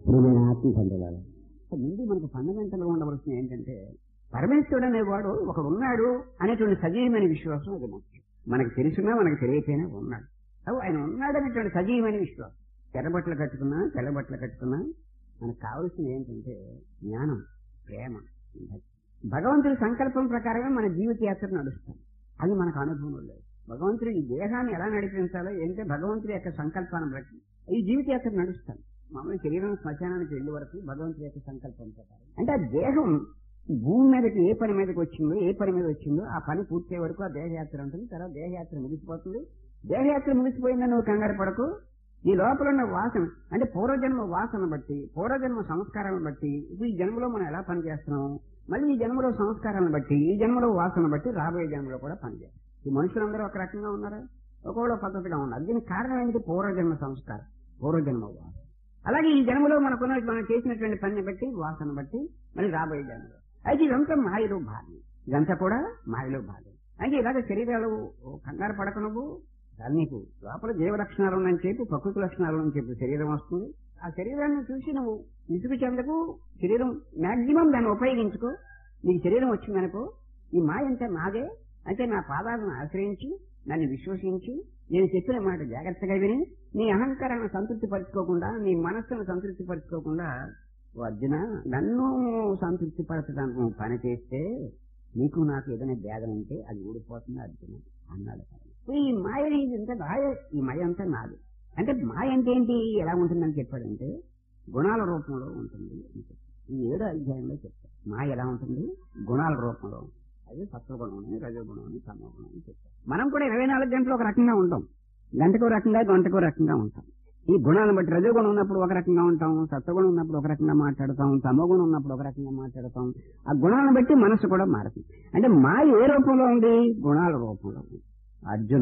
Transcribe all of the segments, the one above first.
ప్రియమైన ఆత్మ తండ్రులారా ముందు మనకు ఫండమెంటల్ గా ఉండవలసిన ఏంటంటే పరమేశ్వరుడు అనేవాడు ఒకడు ఉన్నాడు అనేటువంటి సజీవమైన విశ్వాసం అది ముఖ్యం మనకు తెలిసినా మనకు తెలియకపోయినా ఉన్నాడు అవు ఆయన ఉన్నాడు అనేటువంటి సజీవమైన విశ్వాసం తెల్లబట్టలు కట్టుకున్నా తెల్లబట్టలు కట్టుకున్నా మనకు కావలసింది ఏంటంటే జ్ఞానం ప్రేమ భక్తి. భగవంతుడి సంకల్పం ప్రకారమే మన జీవిత యాత్ర నడుస్తాం అది మనకు అనుభవం లేదు భగవంతుడి ఈ దేహాన్ని ఎలా నడిపించాలో ఏంటంటే భగవంతుడి యొక్క సంకల్పాన్ని బట్టి ఈ జీవిత యాత్ర నడుస్తాం మామూలు శరీరం శ్మశానానికి వెళ్ళే వరకు భగవంతుడి యొక్క సంకల్పం ప్రకారం అంటే ఆ దేహం భూమి మీదకి ఏ పని మీదకి వచ్చిందో ఏ పని మీద వచ్చిందో ఆ పని పూర్తయ్యే వరకు ఆ దేహయాత్ర ఉంటుంది తర్వాత దేహయాత్ర ముగిసిపోతుంది దేహయాత్ర ముగిసిపోయిందని నువ్వు కంగారు పడకు ఈ లోపల ఉన్న వాసన అంటే పూర్వజన్మ వాసన బట్టి పూర్వజన్మ సంస్కారాలను బట్టి ఇప్పుడు ఈ జన్మలో మనం ఎలా పనిచేస్తున్నాం మళ్ళీ ఈ జన్మలో సంస్కారాలను బట్టి ఈ జన్మలో వాసన బట్టి రాబోయే జన్మలో కూడా పనిచేస్తాం ఈ మనుషులందరూ ఒక రకంగా ఉన్నారా ఒకవేళ పద్ధతిగా ఉన్నారు దీనికి కారణం ఏంటి పూర్వజన్మ సంస్కారం పూర్వజన్మ వాసన అలాగే ఈ జన్మలో మనకున్న మనం చేసినటువంటి పనిని బట్టి వాసన బట్టి మళ్ళీ రాబోయే జన్మలో అయితే ఇదంతా మాయలో భాగం ఇదంతా కూడా మాయలో భాగం అయితే ఇలాగ శరీరాలు కంగారు పడక నువ్వు దాని నీకు లోపల జీవ లక్షణాలు ఉన్నాయని చెప్పి ప్రకృతి లక్షణాలు ఉన్నాయని చెప్పి శరీరం వస్తుంది ఆ శరీరాన్ని చూసి నువ్వు విసుగు చెందకు శరీరం మాక్సిమం దాన్ని ఉపయోగించుకో నీకు శరీరం వచ్చిందనుకో ఈ మాయ అంటే నాదే అంటే నా పాదాలను ఆశ్రయించి నన్ను విశ్వసించి నేను చెప్పిన మాట జాగ్రత్తగా విని నీ అహంకారాన్ని సంతృప్తి పరచుకోకుండా నీ మనస్సును సంతృప్తి పరచుకోకుండా ఓ అర్జున నన్ను సంతృప్తి పరచడానికి నువ్వు పని చేస్తే నీకు నాకు ఏదైనా భేదం ఉంటే అది ఊడిపోతుంది అర్జున అన్నాడు ఇప్పుడు ఈ మాయ అనేది ఇంత మాయ ఈ మాయ అంతా నాది అంటే మాయ అంటే ఏంటి ఎలా ఉంటుందని చెప్పాడంటే గుణాల రూపంలో ఉంటుంది అని చెప్పాడు. ఈ ఏడో అధ్యాయంలో చెప్తాడు మాయ ఎలా ఉంటుంది గుణాల రూపంలో ఉంటుంది. అది సత్వగుణం అని రజోగుణం అని తమోగుణం అని చెప్తారు మనం కూడా ఇరవై నాలుగు గంటలు ఒక రకంగా ఉంటాం గంటకో రకంగా గంటకో రకంగా ఉంటాం ఈ గుణాలను బట్టి రజోగుణం ఉన్నప్పుడు ఒక రకంగా ఉంటాం సత్వగుణం ఉన్నప్పుడు ఒక రకంగా మాట్లాడతాం తమోగుణం ఉన్నప్పుడు ఒక రకంగా మాట్లాడతాం ఆ గుణాలను బట్టి మనసు కూడా మారుతుంది అంటే మాయ ఏ రూపంలో ఉంది గుణాల రూపంలో ఉంది అర్జున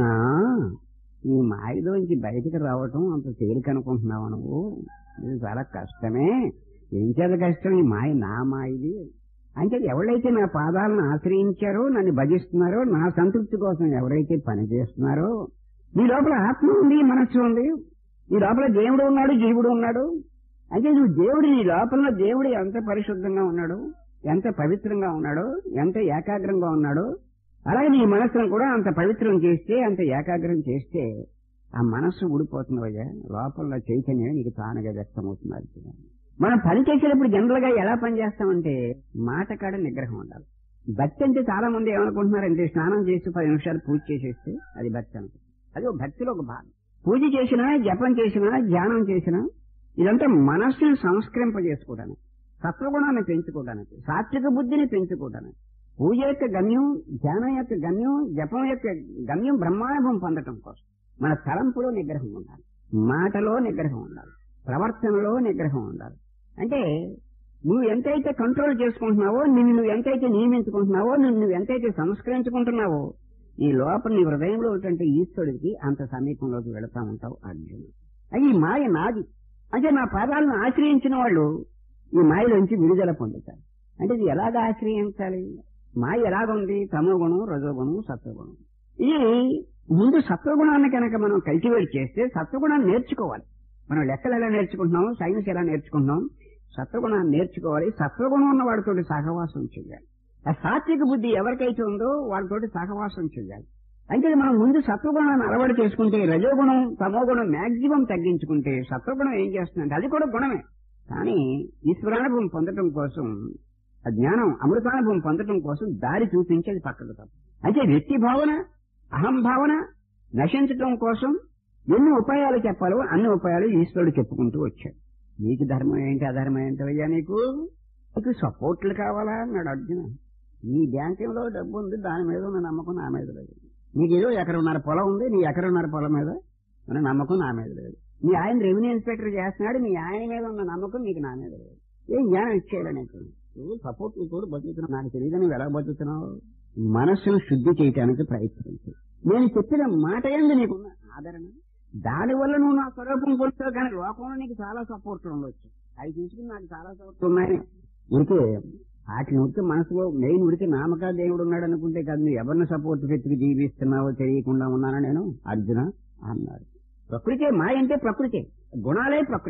ఈ మాయలోంచి బయటికి రావటం అంత తేలిక అనుకుంటున్నావు నువ్వు ఇది చాలా కష్టమే ఏం చేత కష్టం ఈ మాయ నా మాయది అంటే ఎవరైతే నా పాదాలను ఆశ్రయించారో నన్ను భజిస్తున్నారో నా సంతృప్తి కోసం ఎవరైతే పని చేస్తున్నారో నీ లోపల ఆత్మ ఉంది మనస్సు ఉంది నీ లోపల దేవుడు ఉన్నాడు జీవుడు ఉన్నాడు అంటే నువ్వు దేవుడు నీ లోపల దేవుడు ఎంత పరిశుద్ధంగా ఉన్నాడు ఎంత పవిత్రంగా ఉన్నాడో ఎంత ఏకాగ్రంగా ఉన్నాడో అలాగే నీ మనస్సును కూడా అంత పవిత్రం చేస్తే అంత ఏకాగ్రం చేస్తే ఆ మనస్సు ఊడిపోతుంది అయ్యా లోపల చైతన్యం నీకు తానుగా వ్యక్తమవుతుంది అర్జున. మనం పని చేసేటప్పుడు జనరల్ గా ఎలా పని చేస్తామంటే మాట కాడ నిగ్రహం ఉండాలి భక్తి అంటే చాలా మంది ఏమనుకుంటున్నారంటే స్నానం చేసి పది నిమిషాలు పూజ చేసేస్తే అది భక్తి అనుకుంటారు అది ఒక భక్తిలో ఒక భాగం పూజ చేసినా జపం చేసినా ధ్యానం చేసినా ఇదంతా మనస్సును సంస్కరింపజేసుకోవడానికి సత్వగుణాన్ని పెంచుకోవడానికి సాత్విక బుద్ధిని పెంచుకోవడానికి పూజ యొక్క గమ్యం ధ్యానం యొక్క గమ్యం జపం యొక్క గమ్యం బ్రహ్మానుభవం పొందటం కోసం మన తలంపులో నిగ్రహం ఉండాలి మాటలో నిగ్రహం ఉండాలి ప్రవర్తనలో నిగ్రహం ఉండాలి అంటే నువ్వు ఎంతైతే కంట్రోల్ చేసుకుంటున్నావో నిన్ను నువ్వు ఎంతైతే నియమించుకుంటున్నావో నిన్ను నువ్వు ఎంతైతే సంస్కరించుకుంటున్నావో ఈ లోపల నీ హృదయంలో ఉన్నటువంటి ఈశ్వరుడికి అంత సమీపంలోకి వెళతా ఉంటావు అర్జునుడు అది ఈ మాయ నాది అంటే నా పాదాలను ఆశ్రయించిన వాళ్ళు ఈ మాయలోంచి విడుదల పొందుతారు అంటే ఇది ఎలాగ ఆశ్రయించాలి మాయ ఎలాగుంది తమోగుణం రజోగుణం సత్వగుణం ఇది ముందు సత్వగుణాన్ని కనుక మనం కల్టివేట్ చేస్తే సత్వగుణాన్ని నేర్చుకోవాలి మనం లెక్కలు ఎలా నేర్చుకుంటున్నాం సైన్స్ ఎలా నేర్చుకుంటున్నాం సత్వగుణాన్ని నేర్చుకోవాలి సత్వగుణం ఉన్న వాడితోటి సహవాసం చేయాలి ఆ సాత్విక బుద్ధి ఎవరికైతే ఉందో వాళ్ళతోటి సహవాసం చేయాలి అంటే మనం ముందు సత్వగుణాన్ని అలవాటు చేసుకుంటే రజోగుణం తమోగుణం మాక్సిమం తగ్గించుకుంటే సత్వగుణం ఏం చేస్తుందంటే అది కూడా గుణమే కానీ ఈశ్వరానుభవం పొందడం కోసం ఆ జ్ఞానం అమృతానుభవం పొందడం కోసం దారి చూపించేది పక్కకు తప్ప అంటే వ్యక్తి భావన అహం భావన నశించటం కోసం ఎన్ని ఉపాయాలు చెప్పాలో అన్ని ఉపాయాలు ఈశ్వరుడు చెప్పుకుంటూ వచ్చాడు నీకు ధర్మం ఏంటి అధర్మం ఏంటయ్యా నీకు నీకు సపోర్ట్లు కావాలా అన్నాడు అర్జున నీ బ్యాంకులో డబ్బు ఉంది దాని మీద ఉన్న నమ్మకం నా మీద లేదు నీకు ఏదో ఎకరున్నర పొలం ఉంది నీ ఎకరున్నర పొలం మీద ఉన్న నమ్మకం నా మీద లేదు మీ ఆయన రెవెన్యూ ఇన్స్పెక్టర్ చేస్తున్నాడు మీ ఆయన మీద ఉన్న నమ్మకం నీకు నా మీద లేదు ఏం జ్ఞానం ఇచ్చేయాలి నీకు నువ్వు సపోర్ట్ కూడా బతుకుతున్నావు నాకు తెలియదు నువ్వు ఎలా బతుకుతున్నావు మనస్సును శుద్ధి చేయడానికి ప్రయత్నించు నేను చెప్పిన మాట ఏంది నీకున్న ఆదరణ దానివల్ల నువ్వు నా స్వరూపం పొందుతావు కానీ లోకంలో నీకు చాలా సపోర్ట్లు ఉండొచ్చు అవి తీసుకుని నాకు చాలా సపోర్ట్ ఉన్నాయని ఉడికే వాటిని ఉడికి మనసులో మెయిన్ ఉడికి నామకా దేవుడు ఉన్నాడు అనుకుంటే కాదు నువ్వు ఎవరిని సపోర్ట్ పెట్టుకు జీవిస్తున్నావో తెలియకుండా ఉన్నానా నేను అర్జున అన్నాడు ప్రకృతే మాయ అంటే ప్రకృతే గుణాలే ప్రకృతి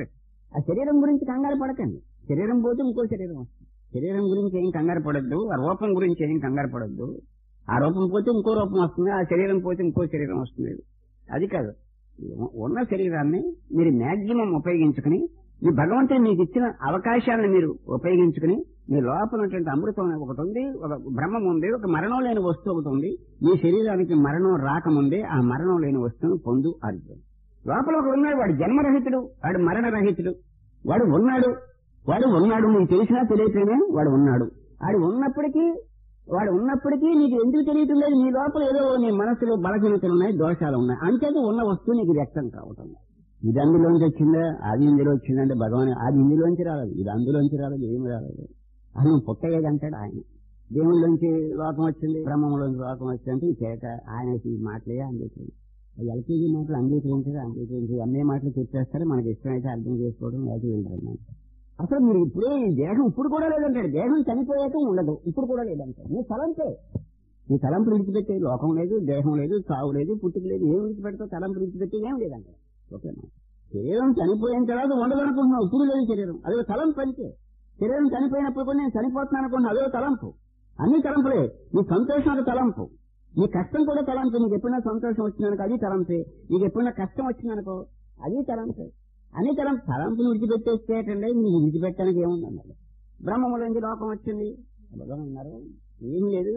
ఆ శరీరం గురించి కంగారు పడకండి శరీరం పోతే ఇంకో శరీరం వస్తుంది శరీరం గురించి ఏం కంగారు పడద్దు ఆ రూపం గురించి ఏం కంగారు పడద్దు ఆ రూపం పోతే ఇంకో రూపం వస్తుంది ఆ శరీరం పోతే ఇంకో శరీరం వస్తుంది అది కాదు ఉన్న శరీరాన్ని మీరు మ్యాక్సిమం ఉపయోగించుకుని ఈ భగవంతుడు మీకు ఇచ్చిన అవకాశాలను మీరు ఉపయోగించుకుని మీ లోపల ఉన్నటువంటి అమృతం ఒకటి ఉంది ఒక బ్రహ్మం ఉంది ఒక మరణం లేని వస్తువు ఒకటి ఉంది ఈ శరీరానికి మరణం రాకముందే ఆ మరణం లేని వస్తువును పొందు అర్జున్ లోపల ఒకడు ఉన్నాడు వాడు జన్మరహితుడు వాడు మరణరహితుడు వాడు ఉన్నాడు వాడు ఉన్నాడు నీకు తెలిసినా తెలియకపోయినా వాడు ఉన్నాడు వాడు ఉన్నప్పటికీ వాడు ఉన్నప్పటికీ నీకు ఎందుకు తెలియటం లేదు నీ లోపల ఏదో నీ మనసులో బలహీనతలు ఉన్నాయి దోషాలు ఉన్నాయి అంతేత ఉన్న వస్తువు నీకు వ్యక్తం కావటం ఇది అందులోంచి వచ్చిందా అది ఇందులో వచ్చిందంటే భగవాన్ అది ఇందులోంచి రాలేదు ఇది అందులోంచి రాలేదు ఏమి రాలేదు అది నువ్వు పుట్టయ్యేదంటాడు ఆయన దేవుళ్ళలోంచి లోకం వచ్చింది బ్రహ్మంలోంచి లోకం వచ్చింది అంటే ఈ చేత ఆయన ఈ మాటలే అంగీకరించారు ఎల్కేజీ మాటలు అంగీకరించారు అంగీకరించారు అన్నీ మాటలు చెప్పేస్తారు మనకి ఇష్టమైతే అర్థం చేసుకోవడం అది వింటారు అసలు మీరు ఇప్పుడే ఈ దేహం ఇప్పుడు కూడా లేదంటాడు దేహం చనిపోయాక ఉండదు ఇప్పుడు కూడా లేదంటాడు నీ తలంపే నీ తలంపు విడిచిపెట్టే లోకం లేదు దేహం లేదు సావు లేదు పుట్టుక లేదు ఏం విడిచిపెడతావు తలంపు విడిచిపెట్టి ఏం లేదంటాడు ఓకేనా శరీరం చనిపోయిన తర్వాత ఉండదు అనుకుంటున్నావు ఇప్పుడు లేదు శరీరం అదే తలంపు అంతే శరీరం చనిపోయినప్పుడు కూడా నేను చనిపోతున్నాను అనుకుంటున్నా అదే తలంపు అన్ని తలంపులే నీ సంతోషం ఒక తలంపు నీ కష్టం కూడా తలంపు నీకు ఎప్పుడైనా సంతోషం వచ్చిందనుకో అది తలంపే నీకు ఎప్పుడైనా కష్టం వచ్చిందనుకో అది తలంపే అన్ని తలం తలంపులు విడిచిపెట్టేస్తేటండి నీకు విడిచిపెట్టడానికి ఏముందన్నారు బ్రహ్మములోంచి లోకం వచ్చింది భగవాన్ అన్నారు ఏం లేదు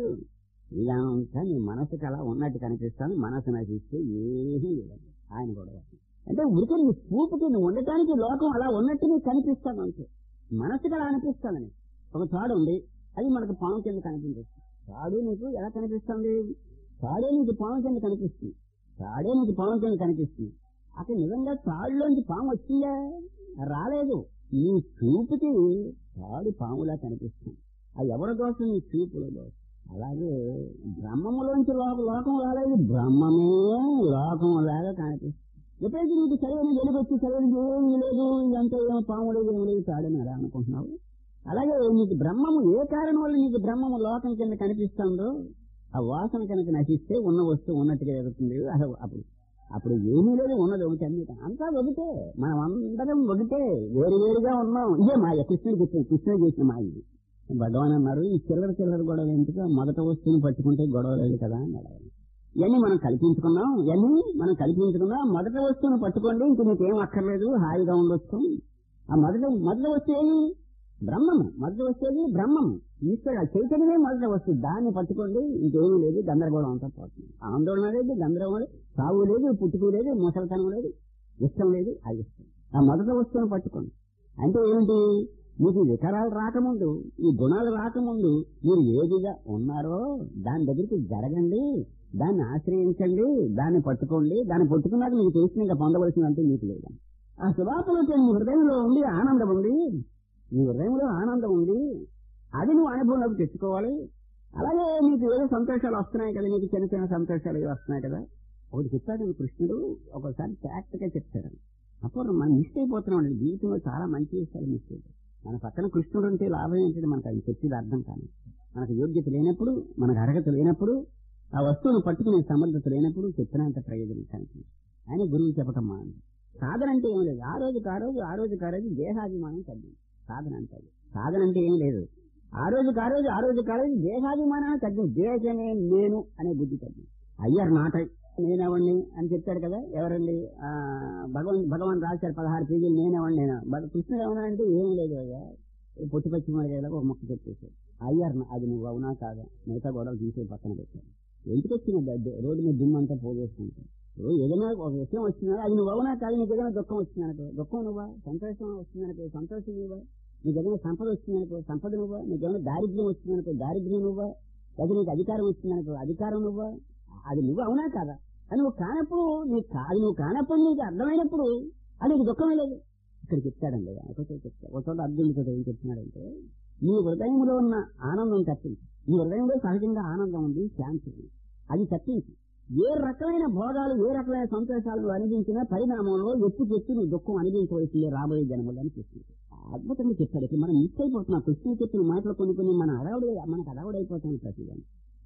ఇదంతా నీ మనసుకి అలా ఉన్నట్టు కనిపిస్తాను మనసు నశిస్తే ఏమీ లేదండి ఆయన కూడా అంటే ఉరికి నీ చూపుకి నువ్వు ఉండటానికి లోకం అలా ఉన్నట్టు నీకు కనిపిస్తాను అంతే మనసుకి అలా అనిపిస్తానని ఒక తాడు ఉంది అది మనకు పాము కింద కనిపించచ్చు తాడు నీకు ఎలా కనిపిస్తుంది తాడే నీకు పాము కింద కనిపిస్తుంది తాడే నీకు పాము కింద కనిపిస్తుంది అక్కడ నిజంగా తాడులోంచి పాము వచ్చిందా రాలేదు నీ చూపుకి తాడు పాములా కనిపిస్తుంది అది ఎవరి దోషం నీ చూపుల దోషం అలాగే బ్రహ్మములోంచి లోక లోకం రాలేదు బ్రహ్మమే లోకం లాగా కనిపిస్తుంది ఎప్పుడైతే నీకు సరైన వెలుగొచ్చి సరైన ఏమీ లేదు ఇదంతా ఏమో పాము లేదు ఏమి లేదు తాడని అలా అనుకుంటున్నావు అలాగే నీకు బ్రహ్మము ఏ కారణం వల్ల నీకు బ్రహ్మము లోకం కింద కనిపిస్తుందో ఆ వాసన కనుక నశిస్తే ఉన్న వస్తువు ఉన్నట్టుగా జరుగుతుంది అసలు అప్పుడు అప్పుడు ఏమీ లేదు ఉన్నది ఒకటి అన్ని అంతా ఒకటే మనం అందరం ఒకటే వేరు వేరుగా ఉన్నాం ఇదే మాయ కృష్ణుడు చెప్పాడు కృష్ణుడు చేసిన మాయ ఇది భగవాన్ అన్నారు ఈ చిల్లర చిల్లర గొడవ ఎందుకు మొదట వస్తువుని పట్టుకుంటే గొడవ లేదు కదా అన్నాడు ఆయన. ఇవన్నీ మనం కల్పించుకున్నాం ఇవన్నీ మనం కల్పించుకున్నాం మొదట వస్తువుని పట్టుకోండి ఇంక మీకేం అక్కర్లేదు హాయిగా ఉండొచ్చు ఆ మొదట మొదట వస్తువు ఏమి బ్రహ్మము మొదట వస్తువు బ్రహ్మము ఈశ్వరుడు ఆ చైతన్యమే మొదట వస్తువు దాన్ని పట్టుకోండి ఇంకేమీ లేదు గందరగోళం అంతా పోతుంది ఆందోళన లేదు గందరగోళం లేదు సాగు లేదు పుట్టుకు లేదు ముసలితనం లేదు ఇష్టం లేదు అది ఇష్టం ఆ మొదట వస్తువుని పట్టుకోండి అంటే ఏంటి మీకు వికారాలు రాకముందు ఈ గుణాలు రాకముందు మీరు ఏదిగా ఉన్నారో దాని దగ్గరికి జరగండి దాన్ని ఆశ్రయించండి దాన్ని పట్టుకోండి దాన్ని పట్టుకున్నాక మీకు తెలిసిన ఇంకా పొందవలసిందంటే మీకు లేదు ఆ శుభాపలో మీ హృదయంలో ఉండి ఆనందం ఉంది నీ హృదయంలో ఆనందం ఉంది అది నువ్వు అనుభవంలోకి తెచ్చుకోవాలి అలాగే నీకు ఏదో సంతోషాలు వస్తున్నాయి కదా నీకు చిన్న చిన్న సంతోషాలు ఏవో వస్తున్నాయి కదా ఒకటి చెప్పాడు కృష్ణుడు ఒకసారి ఫ్యాక్ట్ గా చెప్తాడు అప్పుడు మనం మిస్ అయిపోతున్నాం అండి జీవితంలో చాలా మంచి విషయాలు మిస్ అయిపోయి మన పక్కన కృష్ణుడు ఉంటే లాభం ఏంటంటే మనకు అది చెప్పేది అర్థం కాదు మనకు యోగ్యత లేనప్పుడు మనకు అర్హత లేనప్పుడు ఆ వస్తువును పట్టుకునే సమర్థత లేనప్పుడు చెప్పినంత ప్రయోజనం కనిపించింది ఆయన గురువు చెప్పటం మానండి సాధన అంటే ఏం లేదు ఆ రోజుకి ఆ రోజు ఆ రోజుకి ఆ రోజు దేహాభిమానం తగ్గింది సాధన అంటే అది. సాధన అంటే ఏం లేదు ఆ రోజుకి ఆ రోజు ఆ రోజుకి ఆ రోజు దేహాభిమానాన్ని తగ్గింది దేశమే నేను అనే బుద్ధి తగ్గింది అయ్యారు నాట నేనెవండి అని చెప్పాడు కదా ఎవరండి ఆ, భగవాన్ భగవాన్ రాశారు పదహారు పేజీలు నేనెవండి నేను బట్ కృష్ణుడు ఏమన్నాడంటే ఏం లేదు అయ్యా ఈ పొట్టి పచ్చి మరిగేలాగా ఒక మొక్క చెప్పేశాడు అయ్యారు అది నువ్వు అవునా కాదా మిగతా గొడవలు తీసే పక్కన పెట్టాడు ఎందుకు వచ్చిన దడ్డు? రోడ్డు మీద దుమ్ము అంతా పోగేసుకుంటాం ఇప్పుడు ఏదైనా ఒక విషయం వచ్చినా అది నువ్వు అవునా కాదు నీకు ఏదైనా దుఃఖం వచ్చిందనుకో దుఃఖం నువ్వా సంతోషం వచ్చిందనుకో సంతోషం నువ్వా నీకు ఏదైనా సంపద వచ్చిందనుకో సంపద నువ్వా నీకు ఏమైనా దారిద్ర్యం వచ్చిందనుకో దారిద్ర్యం నువ్వా లేదా నీకు అధికారం వచ్చిందనుకో అధికారం నువ్వా అది నువ్వు అవునా కాదా అది నువ్వు కానప్పుడు నీకు కా- అది నువ్వు కానప్పుడు నీకు అర్థమైనప్పుడు అది నీకు దుఃఖమే లేదు ఇక్కడ చెప్తాడండి ఆయన ఒక చోట చెప్తాడు ఒక చోట అర్జునుడితో ఏం చెప్తున్నాడంటే నీ హృదయంలో ఉన్న ఆనందం తప్పించి నీ హృదయంలో సహజంగా ఆనందం ఉంది శాంతి ఉంది అది తప్పించి ఏ రకమైన భోగాలు ఏ రకమైన సంతోషాలు నువ్వు అనుభవించినా పరిణామంలో ఎత్తు చెట్టు నువ్వు దుఃఖం అనుభవించవలసిందే రాబోయే జన్మలో అని చెప్తుంది అద్భుతంగా చెప్పాడు ఇప్పుడు మనం మిస్ అయిపోతున్నాం కృష్ణ చెప్పిన మాటలు కొన్ని కొన్ని మన అడవుడు మనకు అడవుడైపోతాం ప్రతిదాన్ని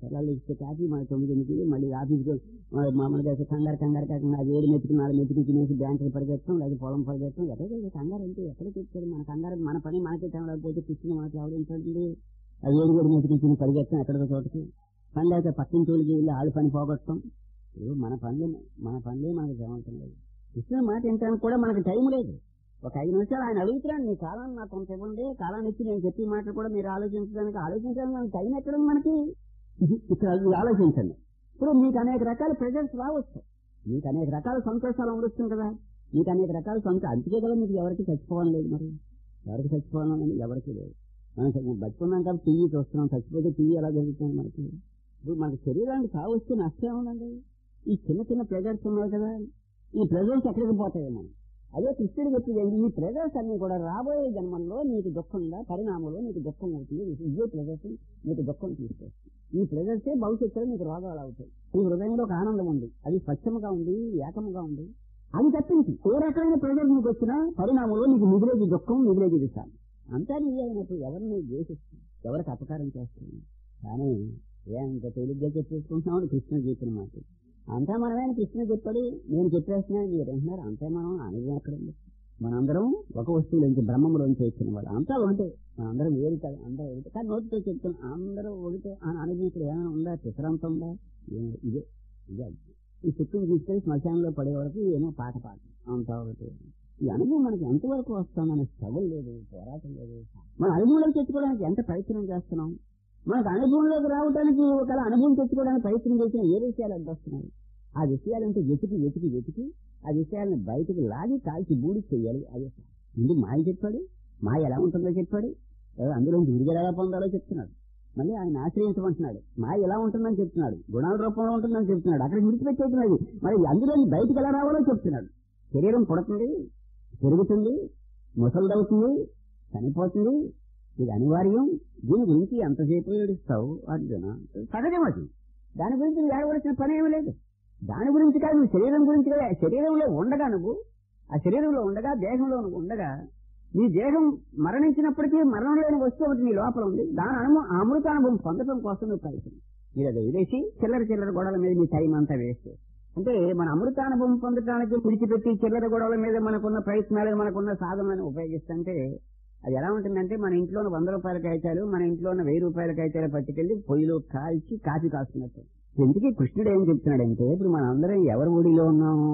పిల్లలు ఇస్తే కాఫీ మన తొమ్మిదింటికి మళ్ళీ ఆఫీస్కి మామూలుగా అయితే కంగారు కంగారు కాకుండా అది ఏడు మెతుకు నాలుగు మెతుకు తినేసి బ్యాంకులు పరిగెత్తడం లేదా పొలం పరిగెత్తడం ఎక్కడికి కంగారు అంటే ఎక్కడికి తెచ్చాడు మన కంగారు మన పని మనకే తేవలేకపోతే కూర్చుని మనకి ఎవరు ఏంటంటే అది ఏడు ఏడు మెతుకు తిని పరిగెత్తడం ఎక్కడికో చోటకి పని లేక పక్కింటి వాళ్ళకి వెళ్ళి ఆడి పని పోగొట్టడం ఇప్పుడు మన పనులే మన పనులే మనకు జరగటం లేదు ఇచ్చిన మాట ఏంటని కూడా మనకు టైం లేదు ఒక ఐదు నిమిషాలు ఆయన అడుగుతున్నాడు నీ కాలం నాకు కొంత ఇవ్వండి కాలాన్ని ఇచ్చి నేను చెప్పే మాటలు కూడా మీరు ఆలోచించడానికి ఆలోచించడానికి మనకి టైం ఎక్కడ ఉంది మనకి ఇది ఇక్కడ ఇది ఆలోచించండి ఇప్పుడు మీకు అనేక రకాల ప్రెజర్స్ రావచ్చు మీకు అనేక రకాల సంతోషాలు ఉండొచ్చు కదా మీకు అనేక రకాల సంతోషం అందుకే కదా మీకు ఎవరికి చచ్చిపోవాలని లేదు మరి ఎవరికి చచ్చిపోవాలని ఎవరికి లేదు మనం బతుకున్నాం కాబట్టి టీవీ చూస్తున్నాం చచ్చిపోతే టీవీ ఎలా జరుగుతుంది మనకి ఇప్పుడు మనకి శరీరానికి కావస్తే నష్టం ఉందండి ఈ చిన్న చిన్న ప్రెజర్స్ ఉన్నాయి కదా ఈ ప్రెజర్స్ ఎక్కడికి పోతాయి మనం అదే కృష్ణుడు చెప్పింది ఈ ప్రెజర్స్ అన్ని కూడా రాబోయే జన్మంలో నీకు దుఃఖంగా పరిణామంలో నీకు దుఃఖం అవుతుంది ఇదే ప్రెజర్స్ నీకు దుఃఖం తీసుకొస్తుంది ఈ ప్రెజర్సే భవిష్యత్తులో నీకు రోగాలు అవుతాయి ఈ హృదయంలో ఒక ఆనందం ఉంది అది స్వచ్ఛముగా ఉంది ఏకముగా ఉంది అది తప్పించి ఏ రకమైన ప్రెజర్ నీకు వచ్చినా పరిణామంలో నీకు మిగిలేది దుఃఖం మిగిలేది విషాలు అంతా నీ అయినప్పుడు ఎవరిని ద్వేషిస్తుంది ఎవరికి అపకారం చేస్తుంది కానీ ఎంత తేలిగ్గా చెప్పేసుకుంటున్నామని కృష్ణుడు చెప్పిన మాట అంతా మనమే కృష్ణుడు చెప్పాడు నేను చెప్పేస్తున్నాను మీరు అంటున్నారు అంతే మనం అనేది ఎక్కడ ఉంది మనందరం ఒక వస్తువులోంచి బ్రహ్మంలోంచి వచ్చిన వాళ్ళు అంతా ఒకటే మనందరం వేరు కాదు అందరూ ఒకటే కానీ నోటితో చెప్తాం అందరూ ఒకటే అని అనేది ఇక్కడ ఏమైనా ఉందా చిత్రాంతం ఉందా ఏ- ఇదే ఇదే ఈ చుట్టూ తీసుకెళ్లి శ్మశానంలో పడే వరకు ఏమో పాట పాట అంతా ఒకటి ఈ అనుభవం మనకి ఎంతవరకు వస్తామనే స్ట్రగుల్ లేదు పోరాటం లేదు మన అనుభవంలోకి తెచ్చుకోవడానికి ఎంత ప్రయత్నం చేస్తున్నాం మనకు అనుభవంలోకి రావడానికి ఒకవేళ అనుభవం తెచ్చుకోవడానికి ప్రయత్నం చేసిన ఏ విషయాలు ఎంత వస్తున్నాయి ఆ విషయాలంటే వెతికి వెతికి వెతికి ఆ విషయాలను బయటకు లాగి కాల్చి బూడి చేయాలి అదే ముందు మాయ చెప్పాడు మాయ ఎలా ఉంటుందో చెప్పాడు లేదా అందులో విడుదల ఎలా పొందాలో చెప్తున్నాడు మళ్ళీ ఆయన ఆశ్రయించమంటున్నాడు మాయ ఎలా ఉంటుందని చెప్తున్నాడు గుణాల రూపంలో ఉంటుందని చెప్తున్నాడు అక్కడ విడిచిపెట్టేస్తున్నది మరి అందులో బయటకు ఎలా రావాలో చెప్తున్నాడు శరీరం పుడుతుంది పెరుగుతుంది ముసలిదవుతుంది చనిపోతుంది ఇది అనివార్యం దీని గురించి ఎంతసేపు ఏడుస్తావు అర్జున సహజం అది దాని గురించి నువ్వు ఏడవలసిన పని ఏమీ లేదు దాని గురించి కాదు నువ్వు శరీరం గురించి కదా శరీరంలో ఉండగా నువ్వు ఆ శరీరంలో ఉండగా దేహంలో నువ్వు ఉండగా నీ దేహం మరణించినప్పటికీ మరణం లేని వస్తువు ఒకటి నీ లోపల ఉంది దాని అనుభవం ఆ అమృతానుభవం పొందడం కోసం నువ్వు ప్రయత్నం మీరు అది వదిలేసి చిల్లర చిల్లర గొడవల మీద మీ టైం అంతా వేస్ట్ అంటే మన అమృతానుభవం పొందడానికి విడిచిపెట్టి చిల్లర గొడవల మీద మనకున్న ప్రయత్నాలు మనకున్న సాధనలను ఉపయోగిస్తుంటే అది ఎలా ఉంటుందంటే మన ఇంట్లో వంద రూపాయల కాగితాలు మన ఇంట్లో ఉన్న వెయ్యి రూపాయల కాగితాలు పట్టుకెళ్లి పొయ్యిలో కాల్చి కాఫీ కాస్తున్నట్టు ఎందుకు కృష్ణుడు ఏం చెప్తున్నాడంటే ఇప్పుడు మన అందరం ఎవరి ఒడిలో ఉన్నాము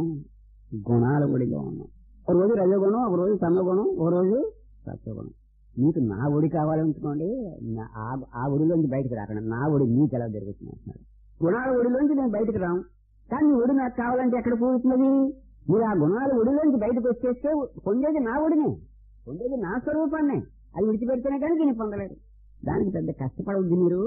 గుణాల ఒడిలో ఉన్నాం ఒక రోజు రజగుణం ఒక రోజు తమగుణం ఒక రోజు సత్వగుణం మీకు నా ఒడి కావాలనుకోండి నా- ఆ- ఆ ఒడిలోంచి బయటకు రాకండి నా ఒడి మీకు ఎలా జరుగుతుంది అంటున్నాడు గుణాల ఒడిలోంచి నేను బయటకు రాను కానీ ఈ ఒడి నాకు కావాలంటే ఎక్కడ పోతున్నది మీరు ఆ గుణాల ఒడిలోంచి బయటకు వచ్చేస్తే పొందేది నా ఒడినే పొందేది నా స్వరూపాన్నే అది విడిచిపెడితేనే కానీ దీన్ని పొందలేరు దానికి పెద్ద కష్టపడవద్దు మీరు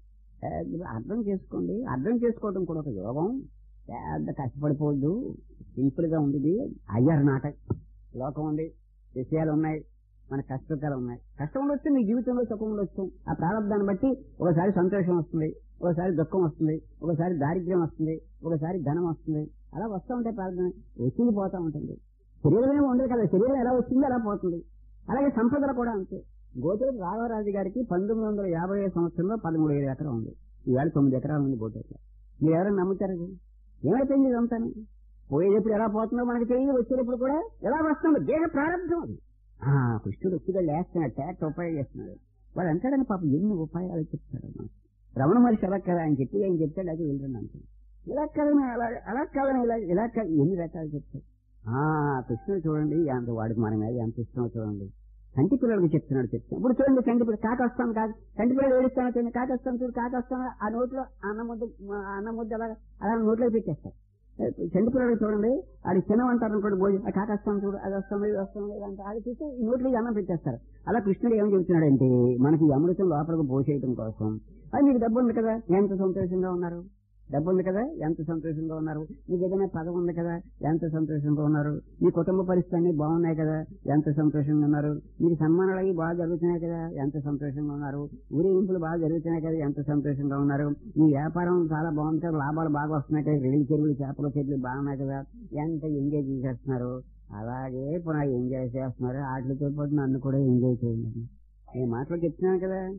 పెద్ద అర్థం చేసుకోండి అర్థం చేసుకోవడం కూడా ఒక యోగం పెద్ద కష్టపడిపోవద్దు సింపుల్ గా ఉంది ఇది అయ్యారు నాట లోకం ఉంది విషయాలు ఉన్నాయి మన కష్టకాలు ఉన్నాయి కష్టం ఉండొచ్చు మీ జీవితంలో సుఖం ఉండొచ్చు ఆ ప్రారంభాన్ని బట్టి ఒకసారి సంతోషం వస్తుంది ఒకసారి దుఃఖం వస్తుంది ఒకసారి దారిద్ర్యం వస్తుంది ఒకసారి ధనం వస్తుంది అలా వస్తూ ఉంటాయి ప్రార్థన వచ్చింది పోతా ఉంటుంది శరీరమే ఉండదు కదా శరీరం ఎలా వచ్చిందో అలా పోతుంది అలాగే సంపదలు కూడా అంతే గోటూరు రాఘవరాజు గారికి పంతొమ్మిది వందల యాభై సంవత్సరంలో పదమూడు వేల ఎకరం ఉంది ఈవేళ తొమ్మిది ఎకరాలు ఉంది గోటూరులో మీరు ఎవరైనా నమ్ముతారు ఇది? ఏమైపోయింది ఇదంతా పోయేటప్పుడు ఎలా పోతుందో మనకి తెలియదు వచ్చేటప్పుడు కూడా ఎలా వస్తుందో దేహ ప్రారంభం అది ఆ కృష్ణుడు వచ్చిగా లేస్తున్నాడు ట్యాక్ట్ ఉపయోగిస్తున్నాడు వాడు అంటాడని పాపం ఎన్ని ఉపాయాలు చెప్తాడు మనకి రమణ మనిషి అలా కదా ఆయన చెప్పి ఆయన చెప్తాడు అది వెళ్ళండి అంటాడు ఇలా కాదని అలా అలా కాదని ఇలా ఇలా కాదు ఎన్ని రకాలు చెప్తాడు ఆ కృష్ణుడు చూడండి ఎంత వాడికి మన మీద ఎంత ఇష్టమో చూడండి కంటి పిల్లలకి చెప్తున్నాడు చెప్తాను ఇప్పుడు చూడండి కంటి పిల్లలు కాక వస్తాను కాదు కంటి పిల్లలు ఏడుస్తాను చూడండి కాక వస్తాను చూడు కాక వస్తాను ఆ నోట్లో అన్నం ముద్ద ఆ అన్నం ముద్ద అలా అలా నోట్లో పెట్టేస్తారు చెండు పిల్లలకి చూడండి ఆడి తినమంటారు అనుకోండి భోజనం ఆ కాక వస్తాను చూడు అది వస్తాను ఇది వస్తాను ఇది అంటే ఆడి చూస్తే ఈ నోట్లోకి అన్నం పెట్టేస్తారు అలా కృష్ణుడు ఏం చెబుతున్నాడంటే మనకి ఈ అమృతం లోపలికి పోసేయటం కోసం అది మీకు డబ్బు ఉంది కదా ఎంత సంతోషంగా ఉన్నారు డబ్బు ఉంది కదా ఎంత సంతోషంగా ఉన్నారు మీకు ఏదైనా పదవి ఉంది కదా ఎంత సంతోషంగా ఉన్నారు మీ కుటుంబ పరిస్థితి అన్ని బాగున్నాయి కదా ఎంత సంతోషంగా ఉన్నారు మీకు సన్మానాలు అవి బాగా జరుగుతున్నాయి కదా ఎంత సంతోషంగా ఉన్నారు ఊరేగింపులు బాగా జరుగుతున్నాయి కదా ఎంత సంతోషంగా ఉన్నారు మీ వ్యాపారం చాలా బాగుంది కదా లాభాలు బాగా వస్తున్నాయి కదా రేణి చెరువులు చేపల చెట్లు బాగున్నాయి కదా ఎంత ఎంజాయ్ చేసేస్తున్నారు అలాగే పునః ఎంజాయ్ చేస్తున్నారు వాటితో పాటు నన్ను కూడా ఎంజాయ్ చేయండి నేను మాటలు చెప్తున్నాను కదా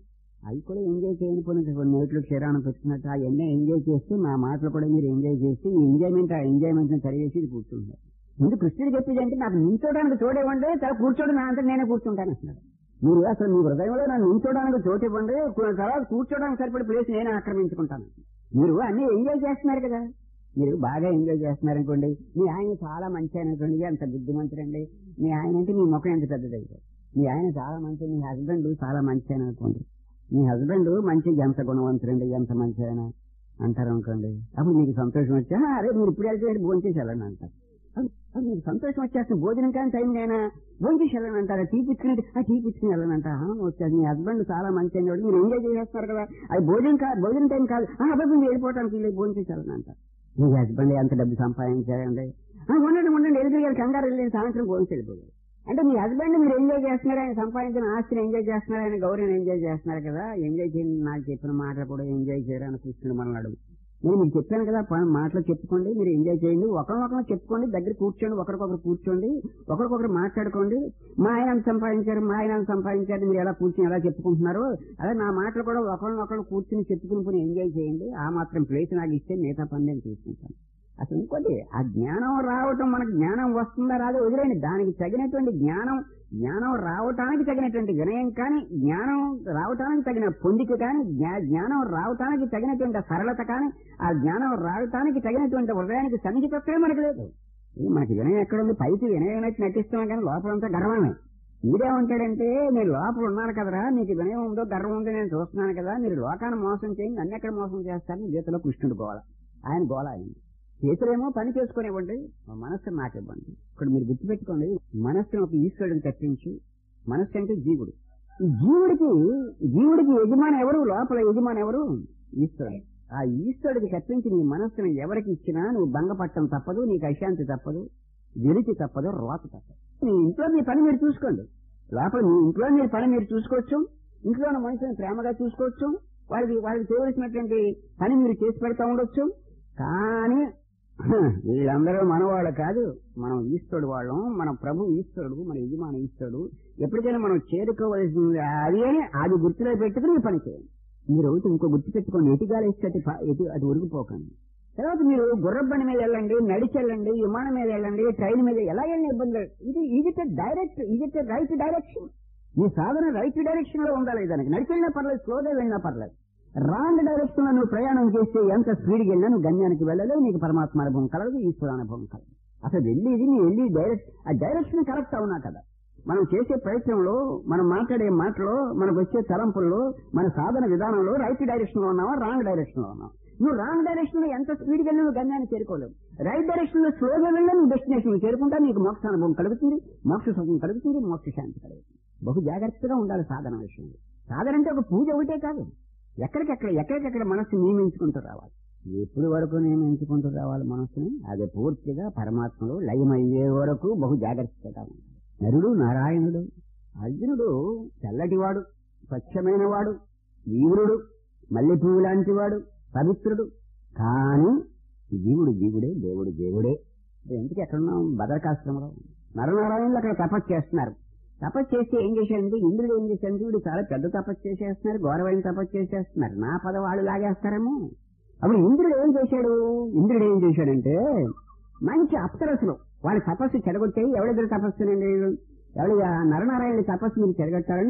అవి కూడా ఎంజాయ్ చేయని పోనీ కొన్ని నోట్లు క్షీరాన్ని పెట్టుకున్నట్టు అవన్నీ ఎంజాయ్ చేస్తూ నా మాటలు కూడా మీరు ఎంజాయ్ చేసి ఈ ఎంజాయ్మెంట్ ఆ ఎంజాయ్మెంట్ ని సరిచేసి ఇది కూర్చుంటారు ముందు కృష్ణుడు చెప్పేది అంటే నాకు నించోడానికి చోటు ఇవ్వండి తర్వాత కూర్చోడు నా అంతా నేనే కూర్చుంటాను అంటున్నాడు మీరు అసలు మీ హృదయంలో నన్ను నించోడానికి చోటు ఇవ్వండి కు- తర్వాత కూర్చోడానికి సరిపడే ప్లేస్ నేనే ఆక్రమించుకుంటాను మీరు అన్ని ఎంజాయ్ చేస్తున్నారు కదా మీరు బాగా ఎంజాయ్ చేస్తున్నారు అనుకోండి మీ ఆయన చాలా మంచి ఆయన అనుకోండి ఎంత బుద్ధిమంతుడండి మీ ఆయన అంటే మీ ముఖం ఎంత పెద్దదైతే మీ ఆయన చాలా మంచి మీ హస్బెండ్ చాలా మంచి ఆయన అనుకోండి మీ హస్బెండ్ మంచి ఎంత గుణవంతుడండి ఎంత మంచి ఆయన అంటారు అనుకోండి అప్పుడు మీకు సంతోషం వచ్చా "ఆ, అరే మీరు ఇప్పుడు వెళ్తే భోజనం చేసి వెళ్ళండి అంటారు అప్పుడు- అప్పుడు మీకు సంతోషం వచ్చేస్తుంది భోజనం కానీ టైం నేనా భోజనం చేసి వెళ్ళండి అంటారా టీ పిచ్చుకుని ఆ టీ పిచ్చుకుని వెళ్ళండి అంట వచ్చేది మీ హస్బెండ్ చాలా మంచి అని చెప్పి మీరు ఎంజాయ్ చేసేస్తారు కదా అది భోజనం కాదు భోజనం టైం కాదు ఆ అబ్బాయి మీరు వెళ్ళిపోవడానికి వీళ్ళు భోజనం చేసి వెళ్ళండి అంటారు మీ హస్బెండ్ ఎంత డబ్బు సంపాదించారండి "ఆ, ఉండండి ఉండండి వెళ్ళి కంగారు వెళ్ళి సాయంత్రం భోజనం వెళ్ళిపోయారు అంటే మీ హస్బెండ్ మీరు ఎంజాయ్ చేస్తున్నారు ఆయన సంపాదించిన ఆస్తిని ఎంజాయ్ చేస్తున్నారు ఆయన గౌరవం ఎంజాయ్ చేస్తున్నారు కదా ఎంజాయ్ చేయండి నాకు చెప్పిన మాటలు కూడా ఎంజాయ్ చేయడానికి కృష్ణుడు మనల్ని నేను మీకు చెప్పాను కదా ప- మాటలు చెప్పుకోండి మీరు ఎంజాయ్ చేయండి ఒకరినొకరు చెప్పుకోండి దగ్గర కూర్చోండి ఒకరికొకరు కూర్చోండి ఒకరికొకరు మాట్లాడుకోండి మా ఆయన అంత సంపాదించారు మా ఆయన అంత సంపాదించారు మీరు ఎలా కూర్చొని ఎలా చెప్పుకుంటున్నారు అదే నా మాటలు కూడా ఒకరినొకరు కూర్చుని చెప్పుకుని పోయి ఎంజాయ్ చేయండి ఆ మాత్రం ప్లేస్ నాకు ఇస్తే మిగతా పని నేను చూసుకుంటాను అసలు ఇంకోటి ఆ జ్ఞానం రావటం మనకు జ్ఞానం వస్తుందా రాదో వదిలేండి దానికి తగినటువంటి జ్ఞానం జ్ఞానం రావటానికి తగినటువంటి వినయం కానీ జ్ఞానం రావటానికి తగిన పొందిక కానీ జ్ఞా- జ్ఞానం రావటానికి తగినటువంటి సరళత కానీ ఆ జ్ఞానం రావటానికి తగినటువంటి హృదయానికి సన్నిహితత్వమే మనకు లేదు ఇది మనకి వినయం ఎక్కడుంది పైకి వినయం అయితే నటిస్తున్నాం కానీ లోపలంతా గర్వమే మీరేమంటాడంటే నేను లోపల ఉన్నాను కదరా మీకు వినయం ఉందో గర్వం ఉందో నేను చూస్తున్నాను కదా మీరు లోకాన్ని మోసం చేయండి నన్ను ఎక్కడ మోసం చేస్తారని గీతలో కృష్ణుడు గోళ ఆయన గోళ ఆయన చేతులేమో పని చేసుకునివ్వండి మా మనస్సు నాకివ్వండి ఇక్కడ మీరు గుర్తుపెట్టుకోండి మనస్సును ఒక ఈశ్వరుడిని తప్పించి మనస్సు అంటే జీవుడు ఈ జీవుడికి జీవుడికి యజమాని ఎవరు లోపల యజమాని ఎవరు ఈశ్వరుడు ఆ ఈశ్వరుడికి తప్పించి నీ మనస్సును ఎవరికి ఇచ్చినా నువ్వు భంగపట్టడం తప్పదు నీకు అశాంతి తప్పదు వెలికి తప్పదు రోత తప్పదు మీ ఇంట్లో మీ పని మీరు చూసుకోండి లోపల మీ ఇంట్లో మీరు పని మీరు చూసుకోవచ్చు ఇంట్లో ఉన్న మనుషులను ప్రేమగా చూసుకోవచ్చు వాళ్ళకి వాళ్ళకి చేయవలసినటువంటి పని మీరు చేసి పెడతా ఉండొచ్చు కానీ వీళ్ళందరూ మనవాళ్ళు కాదు మనం ఈశ్వరుడు వాళ్ళం మన ప్రభు ఈశ్వరుడు మన యజమాన ఈశ్వరుడు ఎప్పటికైనా మనం చేరుకోవలసింది అది అని అది గుర్తులో పెట్టుకుని ఈ పని చేయండి మీరు ఒకటి ఇంకో గుర్తు పెట్టుకోండి ఎటు గాలి ఇస్తే అటు పా- ఎటు అది ఉరిగిపోకండి తర్వాత మీరు గుర్రబండి మీద వెళ్ళండి నడిచి వెళ్ళండి విమానం మీద వెళ్ళండి ట్రైన్ మీద ఎలా వెళ్ళిన ఇబ్బంది లేదు. ఇది ఇది డైరెక్ట్ ఇది రైట్ డైరెక్షన్ మీ సాధన రైట్ డైరెక్షన్ లో ఉండాలి దానికి నడిచి వెళ్ళినా పర్లేదు స్లోగా వెళ్ళినా పర్లేదు రాంగ్ డైరెక్షన్ లో నువ్వు ప్రయాణం చేస్తే ఎంత స్పీడ్కి వెళ్ళినా నువ్వు గమ్యానికి వెళ్ళలేవు నీకు పరమాత్మ అనుభవం కలదు ఈశ్వర అనుభవం కలదు అసలు వెళ్ళేది నీ వెళ్ళి డైరెక్ట్ ఆ డైరెక్షన్ కరెక్ట్ అవునా కదా మనం చేసే ప్రయత్నంలో మనం మాట్లాడే మాటలో మనకు వచ్చే తలంపుల్లో మన సాధన విధానంలో రైట్ డైరెక్షన్ లో ఉన్నావా రాంగ్ డైరెక్షన్ లో ఉన్నావా నువ్వు రాంగ్ డైరెక్షన్ లో ఎంత స్పీడ్ వెళ్ళి నువ్వు గమ్యాన్ని చేరుకోలేవు రైట్ డైరెక్షన్ లో స్లోగా వెళ్ళినా నువ్వు డెస్టినేషన్ చేరుకుంటా నీకు మోక్ష అనుభవం కలుగుతుంది మోక్ష సుఖం కలుగుతుంది మోక్ష శాంతి కలుగుతుంది బహు జాగ్రత్తగా ఉండాలి సాధన విషయంలో సాధన అంటే ఒక పూజ ఒకటే కాదు ఎక్కడికెక్కడ ఎక్కడికెక్కడ మనస్సు నియమించుకుంటూ రావాలి ఎప్పుడు వరకు నియమించుకుంటూ రావాలి మనస్సుని అది పూర్తిగా పరమాత్మలో లయమయ్యే వరకు బహు జాగ్రత్తగా ఉండాలి నరుడు నారాయణుడు అర్జునుడు తెల్లటివాడు స్వచ్ఛమైన వాడు వీరుడు మల్లెపువ్వు లాంటి వాడు పవిత్రుడు కానీ జీవుడు జీవుడే దేవుడు దేవుడే ఎందుకు ఎక్కడున్నాం భద్రకాశ్రమంలో నరనారాయణులు అక్కడ తపస్సు చేస్తున్నారు తపస్సు చేస్తే ఏం చేశారంటే ఇంద్రుడు ఏం చేశారంటే వీడు చాలా పెద్ద తపస్సు చేసేస్తున్నారు గౌరవైన తపస్సు చేసేస్తున్నారు నా పద వాళ్ళు లాగేస్తారేమో అప్పుడు ఇంద్రుడు ఏం చేశాడు ఇంద్రుడు ఏం చేశాడంటే మంచి అప్సరసులు వాళ్ళ తపస్సు చెడగొట్టాయి ఎవరిద్దరు తపస్సునండి ఎవరి నరనారాయణ తపస్సు మీరు చెడగొట్టారని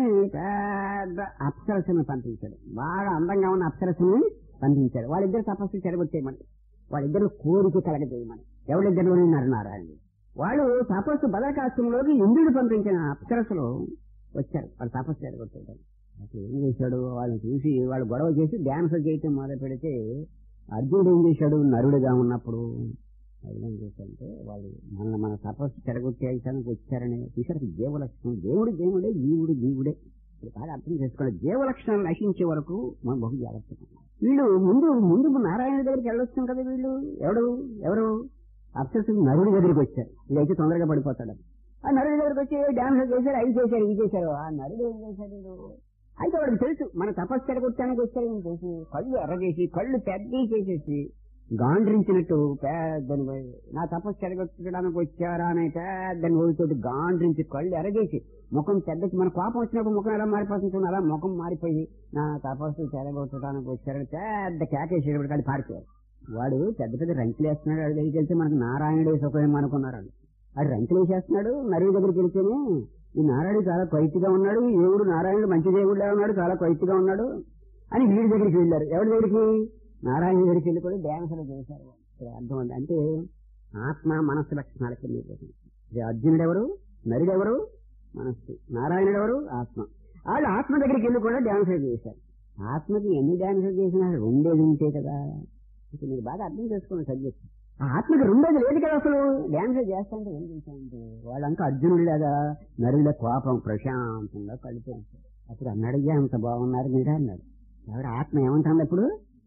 పెద్ద అప్సరసుని పంపించాడు బాగా అందంగా ఉన్న అప్సరసుని పంపించాడు వాళ్ళిద్దరు తపస్సు చెడగొట్టేయమని వాళ్ళిద్దరు కోరిక కలగజేయమని ఎవరిద్దరిలోనే నరనారాయణ వాళ్ళు తపస్సు బదరకాశ్రంలోకి ఇంద్రుడు పంపించిన అప్సరసులు వచ్చారు వాళ్ళు తపస్సు చెడగొట్టారు అసలు ఏం చేశాడు వాళ్ళని చూసి వాళ్ళు గొడవ చేసి డ్యాన్స్ చేయటం మొదలు పెడితే అర్జునుడు ఏం చేశాడు నరుడుగా ఉన్నప్పుడు వాళ్ళు ఏం చేశారంటే వాళ్ళు మన మన తపస్సు చెడగొట్టేయడానికి వచ్చారని చూసారు జీవలక్షణం దేవుడు దేవుడే జీవుడు జీవుడే ఇది బాగా అర్థం చేసుకోండి జీవలక్షణం నశించే వరకు మనం బహు జాగ్రత్తగా ఉండాలి. వీళ్ళు ముందు ముందు నారాయణ దగ్గరికి వెళ్ళొచ్చాం కదా వీళ్ళు ఎవడు ఎవరు అప్సరసు నరుడి దగ్గరికి వచ్చారు వీడైతే తొందరగా పడిపోతాడు ఆ నరుడి దగ్గరికి వచ్చి డాన్స్ చేశారు అవి చేశారు ఇవి చేశారు ఆ నరుడు ఏం చేశాడు వీడు? అయితే వాడికి తెలుసు మన తపస్సు చెడగొట్టడానికి వచ్చారు ఈయన చేసి కళ్ళు ఎర్ర చేసి కళ్ళు పెద్ద చేసేసి గాండ్రించినట్టు పెద్దని నా తపస్సు చెడగొట్టడానికి వచ్చారా అనే పెద్దని ఓడితోటి గాండ్రించి కళ్ళు ఎరగేసి ముఖం పెద్దకి మన కోపం వచ్చినప్పుడు ముఖం ఎలా మారిపోతుంది చూడండి, అలా ముఖం మారిపోయి నా తపస్సు చెడగొట్టడానికి వచ్చారని పెద్ద కేకేసేటప్పుడు అది పారిపోయారు వాడు పెద్ద పెద్ద రంకులు వేస్తున్నాడు వాడి దగ్గరికి వెళ్తే మనకు నారాయణుడే సుఖం అనుకున్నారు వాడు రంకులు వేసేస్తున్నాడు నరువు దగ్గరికి వెళ్తేనే ఈ నారాయణుడు చాలా క్వైట్గా ఉన్నాడు ఈ దేవుడు నారాయణుడు మంచి దేవుడులా ఉన్నాడు చాలా క్వైట్గా ఉన్నాడు అని వీడి దగ్గరికి వెళ్ళారు ఎవరి దగ్గరికి నారాయణ దగ్గరికి వెళ్ళి కూడా డ్యాన్సులు చేశారు ఇక్కడ అర్థం ఉంది అంటే ఆత్మ మనస్సు లక్షణాలకి నిర్వచనం. ఇది అర్జునుడు ఎవరు నరుడు ఎవరు మనస్సు నారాయణుడు ఎవరు ఆత్మ వాళ్ళు ఆత్మ దగ్గరికి వెళ్ళి కూడా డ్యాన్సులు చేశారు ఆత్మకి ఎన్ని డ్యాన్సులు చేసినా ఉండేది ఉంటే కదా ఇది మీరు బాగా అర్థం చేసుకున్న సబ్జెక్ట్ ఆ ఆత్మకి రెండోది లేదు కదా అసలు డ్యాన్స్ చేస్తాంటే ఏం చేశానంటే వాళ్ళంతా అర్జునుడు లేదా నరుల కోపం ప్రశాంతంగా కళ్ళు తెరిచారు అప్పుడు అన్నాడు ఎంత బాగున్నారు మీరా అన్నాడు ఎవరు ఆత్మ ఏమంటుంది అప్పుడు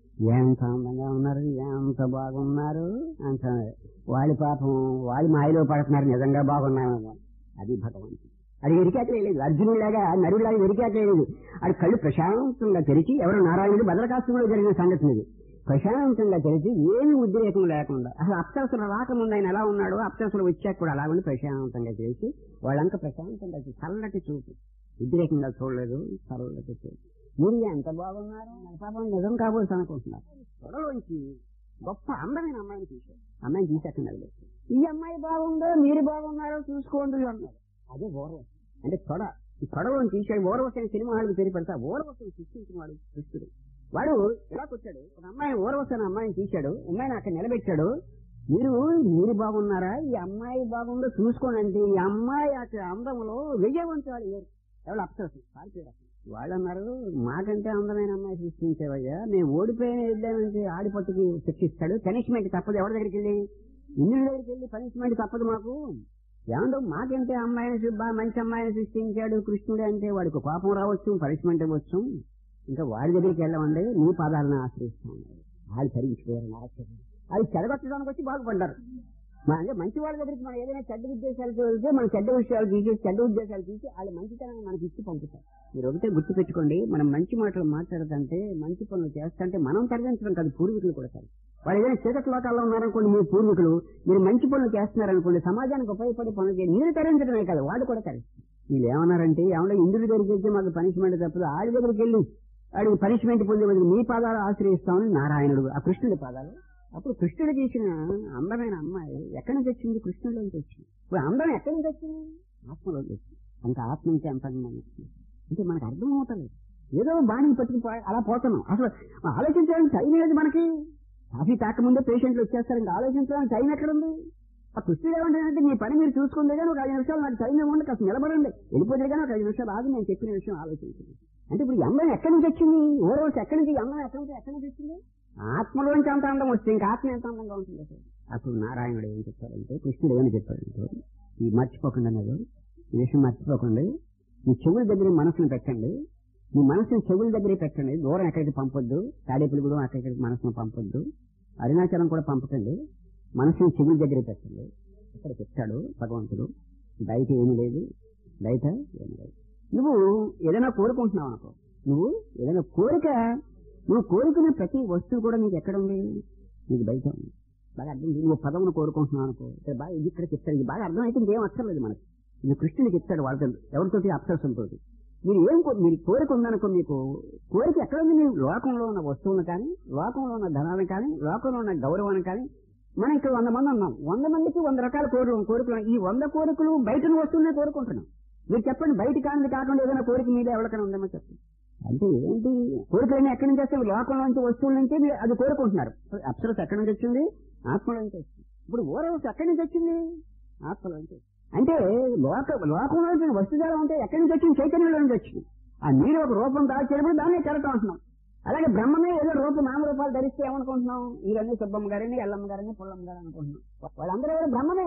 ఎంత అందంగా ఉన్నారు ఎంత బాగున్నారు అంత వాళ్ళ పాపం వాళ్ళ మాయలో పడుతున్నారు నిజంగా బాగున్నామేమో అది భగవంతుడు అది వెరికాకలేదు అర్జునుడిలాగా నరుడిలాగా వెరికాకలేదు అది కళ్ళు ప్రశాంతంగా తెరిచి ఎవరు నారాయణుడు భద్రకాశంలో జరిగిన సంఘటన ఇది ప్రశాంతంగా తెరిచి ఏమి ఉద్రేకం లేకుండా అసలు అప్సరసలు రాకముందు ఆయన ఎలా ఉన్నాడో అప్సరసలు వచ్చాక కూడా అలా ఉండి ప్రశాంతంగా తెరిచి వాళ్ళంతా ప్రశాంతంగా తెరిచి చల్లటి చూపు ఉద్రేకంగా చూడలేదు చల్లటి చూపు మీరు ఎంత బాగున్నారు నా పాపం నిజం కాబోతుంది అనుకుంటున్నారు త్వరలోంచి గొప్ప అందమైన అమ్మాయిని తీశారు అమ్మాయిని తీసాక నవ్వులేదు ఈ అమ్మాయి బాగుందో మీరు బాగున్నారో చూసుకోండి అన్నారు అదే ఓర్వశం అంటే తొడ ఈ తొడలోని తీశాడు ఓర్వశం సినిమా హాల్కి పేరు పెడతా ఓర్వశం సృష్టించిన వాడు కృష్ణుడు వాడు ఎలా వచ్చాడు ఒక అమ్మాయి ఓర్వశం అమ్మాయిని తీశాడు అమ్మాయిని అక్కడ నిలబెట్టాడు మీరు మీరు బాగున్నారా ఈ అమ్మాయి బాగుందో చూసుకోండి అంటే ఈ అమ్మాయి అక్కడ అందములో విజయవంతుడు లేరు ఎవరు అప్సరసం పారిపోయాడు అక్కడ. వాళ్ళు అన్నారు మాకంటే అందమైన అమ్మాయి సృష్టించేవయ్యా మేము ఓడిపోయిన వెళ్ళామంటే ఆడిపట్టుకి శిక్షిస్తాడు పనిష్మెంట్ తప్పదు ఎవరి దగ్గరికి వెళ్ళి ఇంద్రుడి దగ్గరికి వెళ్ళి పనిష్మెంట్ తప్పదు మాకు ఏమంటో మాకంటే అమ్మాయిని సృ- బాగా మంచి అమ్మాయిని సృష్టించాడు కృష్ణుడు అంటే వాడికి కోపం రావచ్చు పనిష్మెంట్ ఇవ్వచ్చు ఇంకా వాడి దగ్గరికి వెళ్ళమండి నీ పాదాలను ఆశ్రయిస్తాం వాళ్ళు తరిగిపోయారు నారాయణ అది చెడగొట్టడానికి వచ్చి బాగుపడ్డారు మన అంటే మంచి వాళ్ళ దగ్గరికి మనం ఏదైనా చెడ్డ ఉద్దేశాలతో వెళ్తే మన చెడ్డ విషయాలు తీసి చెడ్డ ఉద్దేశాలు తీసి వాళ్ళు మంచితనాన్ని మనకి ఇచ్చి పంపుతారు మీరు ఒకటే గుర్తు పెట్టుకోండి మనం మంచి మాటలు మాట్లాడుతుంటే మంచి పనులు చేస్తుంటే మనం తరలించడం కాదు పూర్వీకులు కూడా కాదు వాళ్ళు ఏదైనా చీకటి లోకాల్లో ఉన్నారనుకోండి మీ పూర్వీకులు మీరు మంచి పనులు చేస్తున్నారనుకోండి సమాజానికి ఉపయోగపడే పనులు చేయండి మీరు తరించడమే కాదు వాడు కూడా తరిస్తారు వీళ్ళు ఏమన్నారంటే ఏమన్నా ఇంద్రుడి దగ్గరికి వెళ్తే మాకు పనిష్మెంట్ తప్పదు ఆడి దగ్గరికి వెళ్ళి వాడికి పనిష్మెంట్ పొందే బదులు మీ పాదాలు ఆశ్రయిస్తామని నారాయణుడు ఆ కృష్ణుడి పాదాలు అప్పుడు కృష్ణుడు చేసిన అందమైన అమ్మాయి ఎక్కడి నుంచి వచ్చింది కృష్ణుడిలోంచి వచ్చింది ఇప్పుడు అందం ఎక్కడి నుంచి వచ్చింది ఆత్మలోకి వచ్చింది అంత ఆత్మ నుంచి అంత అందం వచ్చింది అంటే మనకు అర్థం అవుతలేదు ఏదో బాణి పట్టుకుని పో- అలా పోతున్నాం అసలు ఆలోచించడానికి టైం లేదు మనకి కాఫీ తాకముందే పేషెంట్లు వచ్చేస్తారు ఇంకా ఆలోచించడానికి టైం ఎక్కడుంది ఆ కృష్ణుడు ఏమంటాడంటే మీ పని మీరు చూసుకుందే కానీ ఒక ఐదు నిమిషాలు నాకు టైం ఇవ్వండి కాస్త నిలబడండి వెళ్ళిపోతే కానీ ఒక ఐదు నిమిషాలు ఆగి నేను చెప్పిన విషయం ఆలోచించండి అంటే ఇప్పుడు ఈ అందం ఎక్కడి నుంచి వచ్చింది ఓరోజు ఎక్కడి నుంచి ఈ అందం ఎక్కడి నుంచి ఎక్కడి నుంచి వచ్చింది ఆత్మలోంచి అంత అందం వస్తుంది ఇంకా ఆత్మ ఎంత అందంగా ఉంటుంది అసలు అప్పుడు నారాయణుడు ఏం చెప్పారంటే కృష్ణుడు ఏమని చెప్పారంటే ఈ మర్చిపోకుండా మీరు ఈ విషయం మర్చిపోకండి మీ చెవుల దగ్గర మనసును పెట్టండి మీ మనసుని చెవుల దగ్గరే పెట్టండి దూరం ఎక్కడికి పంపొద్దు తాడేపులుగుడు అక్కడికి మనసును పంపొద్దు అరుణాచలం కూడా పంపకండి మనసుని చెవుల దగ్గరే పెట్టండి ఇక్కడ చెప్తాడు భగవంతుడు బయట ఏమి లేదు బయట ఏమి లేదు నువ్వు ఏదైనా కోరుకుంటున్నావు అనుకో నువ్వు ఏదైనా కోరిక నువ్వు కోరుకునే ప్రతి వస్తువు కూడా నీకు ఎక్కడ ఉంది నీకు బయట ఉంది బాగా అర్థం నువ్వు పదవును కోరుకుంటున్నావు అనుకో ఇక్కడ బాగా ఇది ఇక్కడ చెప్తాడు ఇది బాగా అర్థం అయితే ఇంకేం అక్కర్లేదు మనకి ఇది కృష్ణుడికి చెప్తాడు వాళ్ళతో ఎవరితోటి అప్సరసంతో మీరు ఏం కో- మీరు కోరిక ఉందనుకో మీకు కోరిక ఎక్కడ ఉంది మీరు లోకంలో ఉన్న వస్తువులను కానీ లోకంలో ఉన్న ధనాన్ని కానీ లోకంలో ఉన్న గౌరవాన్ని కానీ మనం ఇక్కడ వంద మంది ఉన్నాం వంద మందికి వంద రకాల కోరికలు కోరికలు ఈ వంద కోరికలు బయట వస్తువులనే కోరుకుంటున్నాం మీరు చెప్పండి బయట కానిది కాకుండా ఏదైనా కోరిక మీద ఎవరికైనా ఉందేమో చెప్పండి అంటే ఏంటి కోరికలన్నీ ఎక్కడి నుంచి వస్తాయి లోకంలో నుంచి వస్తువుల నుంచి మీరు అది కోరుకుంటున్నారు అప్సరస్ ఎక్కడి నుంచి వచ్చింది ఆత్మలో నుంచి వచ్చింది ఇప్పుడు ఓరవస్ ఎక్కడి నుంచి వచ్చింది ఆత్మలో నుంచి వచ్చింది. అంటే లోక లోకంలో నుంచి వస్తుజాలం అంటే ఎక్కడి నుంచి వచ్చింది చైతన్యంలో నుంచి వచ్చింది ఆ నీరు ఒక రూపం దాచేటప్పుడు దాన్నే కెరటం అంటున్నాం అలాగే బ్రహ్మమే ఏదో రూపం నామ రూపాలు ధరిస్తే ఏమనుకుంటున్నాం వీళ్ళన్నీ సుబ్బమ్మ గారిని ఎల్లమ్మ గారిని పుల్లమ్మ గారిని అనుకుంటున్నాం వాళ్ళందరూ ఎవరు బ్రహ్మమే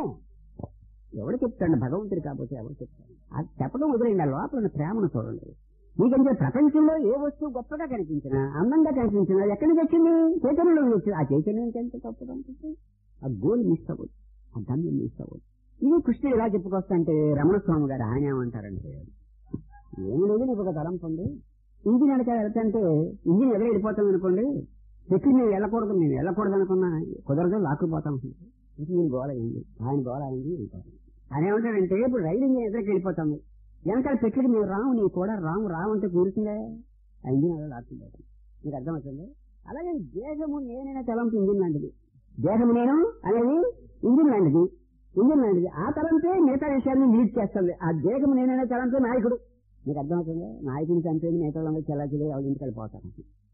ఎవడు చెప్తాడు భగవంతుడు కాకపోతే ఎవరు చెప్తాడు అది చెప్పడం వదిలేండి ఆ లోపల ఉన్న ప్రేమను చూడండి మీకంటే ప్రపంచంలో ఏ వస్తువు గొప్పగా కనిపించినా అందంగా కనిపించినా ఎక్కడి నుంచి వచ్చింది చైతన్యంలో నుంచి వచ్చింది ఆ చైతన్యం ఎంత గొప్పగా అనిపిస్తుంది ఆ గోల్ మిస్ అవ్వదు ఆ గమ్యం మిస్ అవ్వదు ఇది కృష్ణుడు ఎలా చెప్పుకొస్తా అంటే రమణ స్వామి గారు ఆయన ఏమంటారంటే ఏం లేదు నీకు ఒక తలంపు ఉంది ఇంజిన్ వెనక వెళ్తుంటే ఇంజిన్ ఎదురు వెళ్ళిపోతాం అనుకోండి పెట్టి మేము వెళ్ళకూడదు మేము వెళ్ళకూడదు అనుకున్నా కుదరదు లాక్కుపోతాం ఇది నేను గోల అయింది ఆయన గోల అయింది వెళ్ళిపోతాం ఆయన ఏమంటాడంటే ఇప్పుడు రైలు ఇంజిన్ ఎదురుకి వెళ్ళిపోతాము వెనకాల పెట్టుడు మేము రాము నీ కూడా రాము రాము అంటే కూరుతుందే ఆ ఇంజిన్ అలా లాక్కుపోతాం మీకు అర్థమవుతుంది అలాగే దేహము నేనైనా తలంపు ఇంజిన్ లాంటిది దేహము నేను అనేది ఇంజిన్ లాంటిది ఇంజిన్ లాంటిది ఆ తలంపే మిగతా విషయాన్ని లీడ్ చేస్తుంది ఆ దేహము నేనైనా తలంపే నాయకుడు మీకు అర్థమవుతుంది నాయకుని చంపేది మిగతా వాళ్ళందరూ చెల్లాచెల్లి వాళ్ళ ఇంటికి వెళ్ళిపోతారు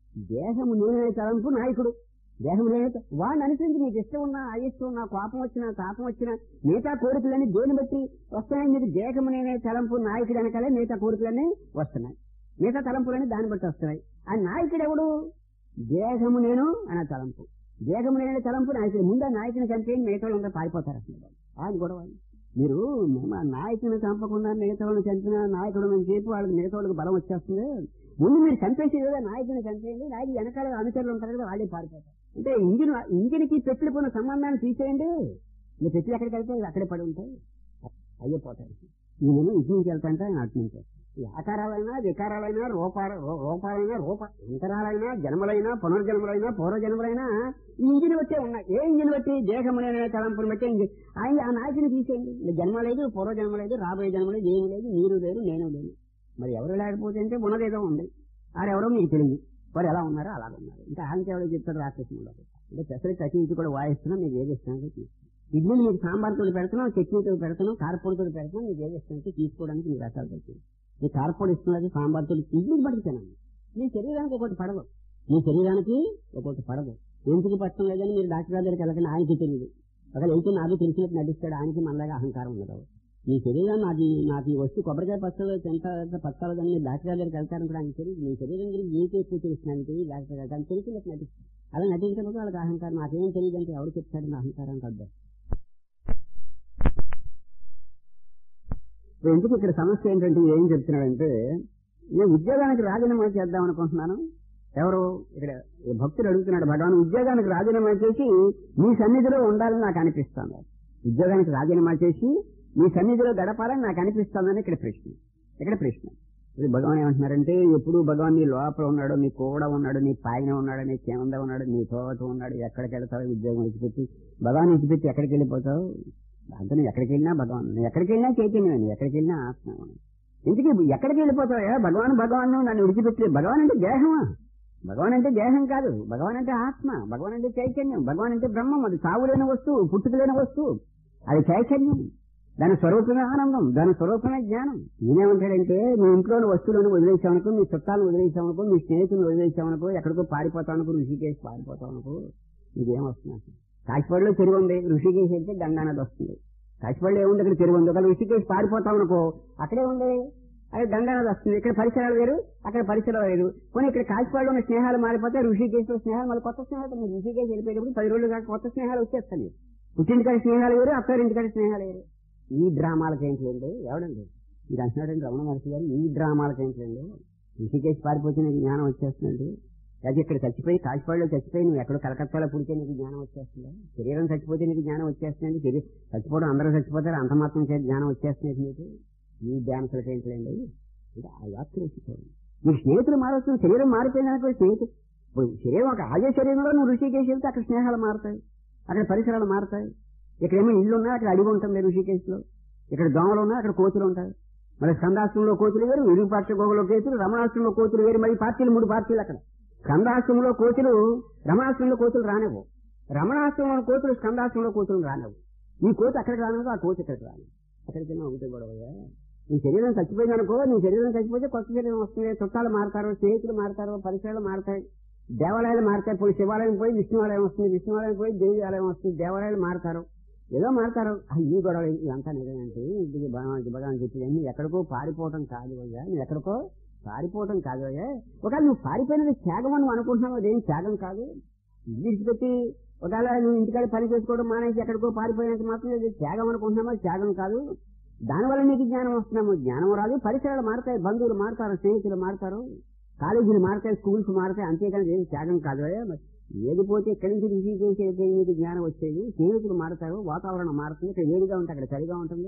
దేహము నేనైనా తలంపు నాయకుడు దేహం లేదు వాడిని అనుసరించి నీకు ఇష్టం ఉన్నా అయిష్టం ఉన్నా కోపం వచ్చినా తాపం వచ్చినా మిగతా కోరికలన్నీ దేని బట్టి వస్తాయని మీకు దేహము నేనే తలంపు నాయకుడు వెనకాలే మిగతా కోరికలన్నీ వస్తున్నాయి మిగతా తలంపులన్నీ దాన్ని బట్టి వస్తున్నాయి ఆ నాయకుడు ఎవడు దేహము నేను అనే తలంపు దేహము నేనే తలంపు నాయకుడు ముందు ఆ నాయకుని చంపేయండి మిగతా వాళ్ళందరూ పారిపోతారు అసలు ఆయన గొడవ మీరు మేము ఆ నాయకుని చంపకుండా మిగతా వాళ్ళని చంపిన నాయకుడు అని చెప్పి వాళ్ళకి మిగతా వాళ్ళకి బలం వచ్చేస్తుంది ముందు మీరు చంపేసి కదా నాయకుని చంపేయండి నాయకుడు వెనకాల అనుచరులు ఉంటారు కదా వాళ్ళే పారిపోతారు అంటే ఇంజిన్ ఇంజిన్ కి పెట్టులు పోయిన సంబంధాన్ని తీసేయండి మీ పెట్టులు ఎక్కడికి వెళ్తే ఇవి అక్కడే పడి ఉంటాయి అయ్యిపోతాయి ఈయన ఇటు నుంచి వెళ్తాంటే ఆయన అటు నుంచి వెళ్తాడు. ఈ ఆకారాలైనా వికారాలైనా రూపాల రూ- రూపాలైనా రూప అంతరాలైనా జన్మలైనా పునర్జన్మలైనా పూర్వజన్మలైనా ఈ ఇంజిన్ బట్టే ఉన్నాయి ఏ ఇంజిన్ బట్టి దేహములైన తలంపుని బట్టి ఇంజిన్ ఆయన ఆ నాయకుని తీసేయండి ఇంకా జన్మ లేదు పూర్వజన్మ లేదు రాబోయే జన్మ లేదు ఏమి లేదు మీరు లేరు నేను లేను మరి ఎవరు లేకపోతే అంటే ఉన్నదేదో ఉంది ఆడెవరో మీకు తెలియదు వారు ఎలా ఉన్నారో అలాగ ఉన్నారు ఇంకా ఆయనకి ఎవరో చెప్తాడు రాక్షసులు అంటే పెసరి ప్రతి ఇది కూడా వాయిస్తున్నా మీకు ఏది ఇష్టం ఇడ్లీని మీకు సాంబార్తో పెడుతున్నాం చట్నీతో పెడుతున్నాం కారపొడితో పెడుతున్నాం మీకు ఏది ఇష్టం తీసుకోవడానికి మీకు రకాలు దొరుకుతుంది ఈ కారపొడి ఇస్తున్నది సాంబార్తో ఇడ్లీని పడుతున్నాను మీ శరీరానికి ఒకటి పడదు మీ శరీరానికి ఒకటి పడదు ఎందుకు పట్టడం లేదని మీరు డాక్టర్ గారి దగ్గరికి వెళ్ళకండి ఆయనకి తెలియదు ఒకవేళ అయితే నాకు తెలిసినట్టు నటిస్తాడు ఆయనకి మనలాగా అహంకారం ఉండదు మీ శరీరం నాది నాకు ఈ వస్తువు కొబ్బరికాయ పచ్చలు ఎంత పచ్చాలో కానీ మీరు డాక్టర్ గారి దగ్గరికి వెళ్తారని కూడా ఆయన తెలియదు మీ శరీరం గురించి మీకు ఎక్కువ తెలుస్తున్నాను తెలియదు డాక్టర్ గారు కానీ తెలిసినట్టు నటిస్తాడు అలా నటించినప్పుడు వాళ్ళకి అహంకారం నాకేం తెలియదు అంటే ఎవరు చెప్తాడు నా అహంకారం కాదు ఇప్పుడు ఎందుకు ఇక్కడ సమస్య ఏంటంటే ఏం చెప్తున్నాడంటే నేను ఉద్యోగానికి రాజీనామా చేద్దాం అనుకుంటున్నాను ఎవరు ఇక్కడ ఈ భక్తుడు అడుగుతున్నాడు భగవాన్ ఉద్యోగానికి రాజీనామా చేసి మీ సన్నిధిలో ఉండాలని నాకు అనిపిస్తుంది ఉద్యోగానికి రాజీనామా చేసి మీ సన్నిధిలో గడపాలని నాకు అనిపిస్తుందని ఇక్కడ ప్రశ్న ఇక్కడ ప్రశ్న ఇది భగవాన్ ఏమంటున్నారంటే ఎప్పుడు భగవాన్ నీ లోపల ఉన్నాడు నీ కూడా ఉన్నాడు నీ పైన ఉన్నాడు నీ కింద ఉన్నాడు నీ తోట ఉన్నాడు ఎక్కడికి వెళ్తావు ఉద్యోగం విడిచిపెట్టి భగవాన్ విడిచిపెట్టి ఎక్కడికి వెళ్ళిపోతావు దాంతో నువ్వు ఎక్కడికి వెళ్ళినా భగవాన్ నువ్వు ఎక్కడికి వెళ్ళినా చైతన్యం నువ్వు ఎక్కడికి వెళ్ళినా ఆత్మ ఇందుకే ఎక్కడికి వెళ్ళిపోతావా భగవాన్ భగవాన్ నన్ను విడిచిపెట్టి భగవాన్ అంటే దేహమా భగవాన్ అంటే దేహం కాదు భగవాన్ అంటే ఆత్మ భగవాన్ అంటే చైతన్యం భగవాన్ అంటే బ్రహ్మం అది చావులేని వస్తువు పుట్టుకలేని వస్తువు అది చైతన్యం దాని స్వరూపమే ఆనందం దాని స్వరూపమే జ్ఞానం నేనేమంటాడంటే నీ ఇంట్లోని వస్తువులను వదిలేసామనుకో నీ చుట్టాలను వదిలేసామనుకో నీ స్నేహితులను వదిలేసామనుకో ఎక్కడికో పారిపోతామనుకో ఋషికేసి పారిపోతామనుకో నీకేం వస్తుంది కాశీపాడులో చెరువు ఉంది ఋషికేశ్ వెళ్తే గంగా నది వస్తుంది కాశీపాడులో ఏముంది అక్కడ చెరువు ఉంది ఒకవేళ ఋషికేశ్ పారిపోతామనుకో అక్కడే ఉంది అక్కడ గంగా నది వస్తుంది ఇక్కడ పరిసరాలు వేరు అక్కడ పరిసరాలు వేరు కొన్ని ఇక్కడ కాశీపాడులో ఉన్న స్నేహాలు మారిపోతే ఋషికేశ్లో స్నేహాలు మళ్ళీ కొత్త స్నేహాలు మీరు ఋషికేశ్ వెళ్ళిపోయేటప్పుడు పది రోజులు కాక కొత్త స్నేహాలు వచ్చేస్తాయి పుట్టింటికాడి స్నేహాలు వేరు అత్తారింటికాడి స్నేహాలు వేరు ఈ డ్రామాలకి ఏంటండి ఎవడండి మీరు అంటున్నాడండి రమణ మహర్షి గారు ఈ డ్రామాలకి ఏంటండి ఋషికేశ్ పారిపోతే నీకు జ్ఞానం వచ్చేస్తుందండి అది ఇక్కడ చచ్చిపోయి కాశీపాడులో చచ్చిపోయి నువ్వు ఎక్కడో కలకత్తాలో పుడితే నీకు జ్ఞానం వచ్చేస్తుందా శరీరం చచ్చిపోతే నీకు జ్ఞానం వచ్చేస్తుందండి శరీరం చచ్చిపోవడం అందరూ చచ్చిపోతారు అంత మాత్రం చేతి జ్ఞానం వచ్చేస్తుంది మీకు ఈ ధ్యానసులకి ఏంటండి ఇది ఆ వ్యాప్తి వేసుకోండి మీ స్నేహితులు మారవచ్చు శరీరం మారిపోయిందనుకో స్నేహితులు ఇప్పుడు శరీరం ఒక ఆగే శరీరంలో నువ్వు ఋషికేశ్ వెళ్తే అక్కడ స్నేహాలు మారుతాయి అక్కడ పరిసరాలు మారుతాయి ఇక్కడేమో ఇల్లు ఉన్నాయి అక్కడ అడిగి ఉంటుంది ఋషికేశ్లో ఇక్కడ దోమలు ఉన్నాయి అక్కడ కోతులు ఉంటాయి మరి స్కందాశ్రంలో కోతులు వేరు విరూపాక్ష గోగులో కోతులు రమణాశ్రంలో కోతులు వేరు మరి పార్టీలు మూడు పార్టీలు అక్కడ స్కందాశ్రంలో కోతులు రమణాశ్రంలో కోతులు రానివ్వు రమణాశ్రంలో కోతులు స్కందాశ్రంలో కోతులు రానివ్వు ఈ కోతి అక్కడికి రానివ్వు ఆ కోతి ఇక్కడికి రానివ్వు అక్కడికి ఒకటే గొడవయ్యా నీ శరీరం చచ్చిపోయిందనుకో నీ శరీరం చచ్చిపోతే కొత్త శరీరం వస్తుంది చుట్టాలు మారుతారు స్నేహితులు మారుతారు పరిసరాలు మారుతాయి దేవాలయాలు మారుతాయి పోయి శివాలయం పోయి విష్ణువాలయం వస్తుంది విష్ణువాలయం పోయి దేవి ఆలయం వస్తుంది దేవాలయాలు మారుతారు ఏదో మారుతారు ఆ, ఈ గొడవ ఇదంతా నిజమేంటి ఇది భగవాన్ భగవాన్ చెప్పింది నువ్వు ఎక్కడికో పారిపోవటం కాదు అయ్యా నువ్వు ఎక్కడికో పారిపోవటం కాదు అయ్యా ఒకవేళ నువ్వు పారిపోయినది త్యాగం అని నువ్వు అనుకుంటున్నావు అదేం త్యాగం కాదు విడిచిపెట్టి ఒకవేళ నువ్వు ఇంటికాడ పని చేసుకోవడం మానేసి ఎక్కడికో పారిపోయినంత మాత్రం ఇది త్యాగం అనుకుంటున్నామో త్యాగం కాదు దానివల్ల నీకు జ్ఞానం వస్తున్నాము జ్ఞానం రాదు పరిసరాలు మారుతాయి బంధువులు మారుతారు స్నేహితులు మారుతారు కాలేజీలు మారుతాయి స్కూల్స్ మారుతాయి అంతేకాని ఏం త్యాగం కాదు అయ్యా. మరి ఏది పోతే ఎక్కడి నుంచి రుచి చేసే నీకు జ్ఞానం వచ్చేది స్నేహితులు మారుతారు వాతావరణం మారుతుంది ఇక్కడ వేడిగా ఉంటే అక్కడ చలిగా ఉంటుంది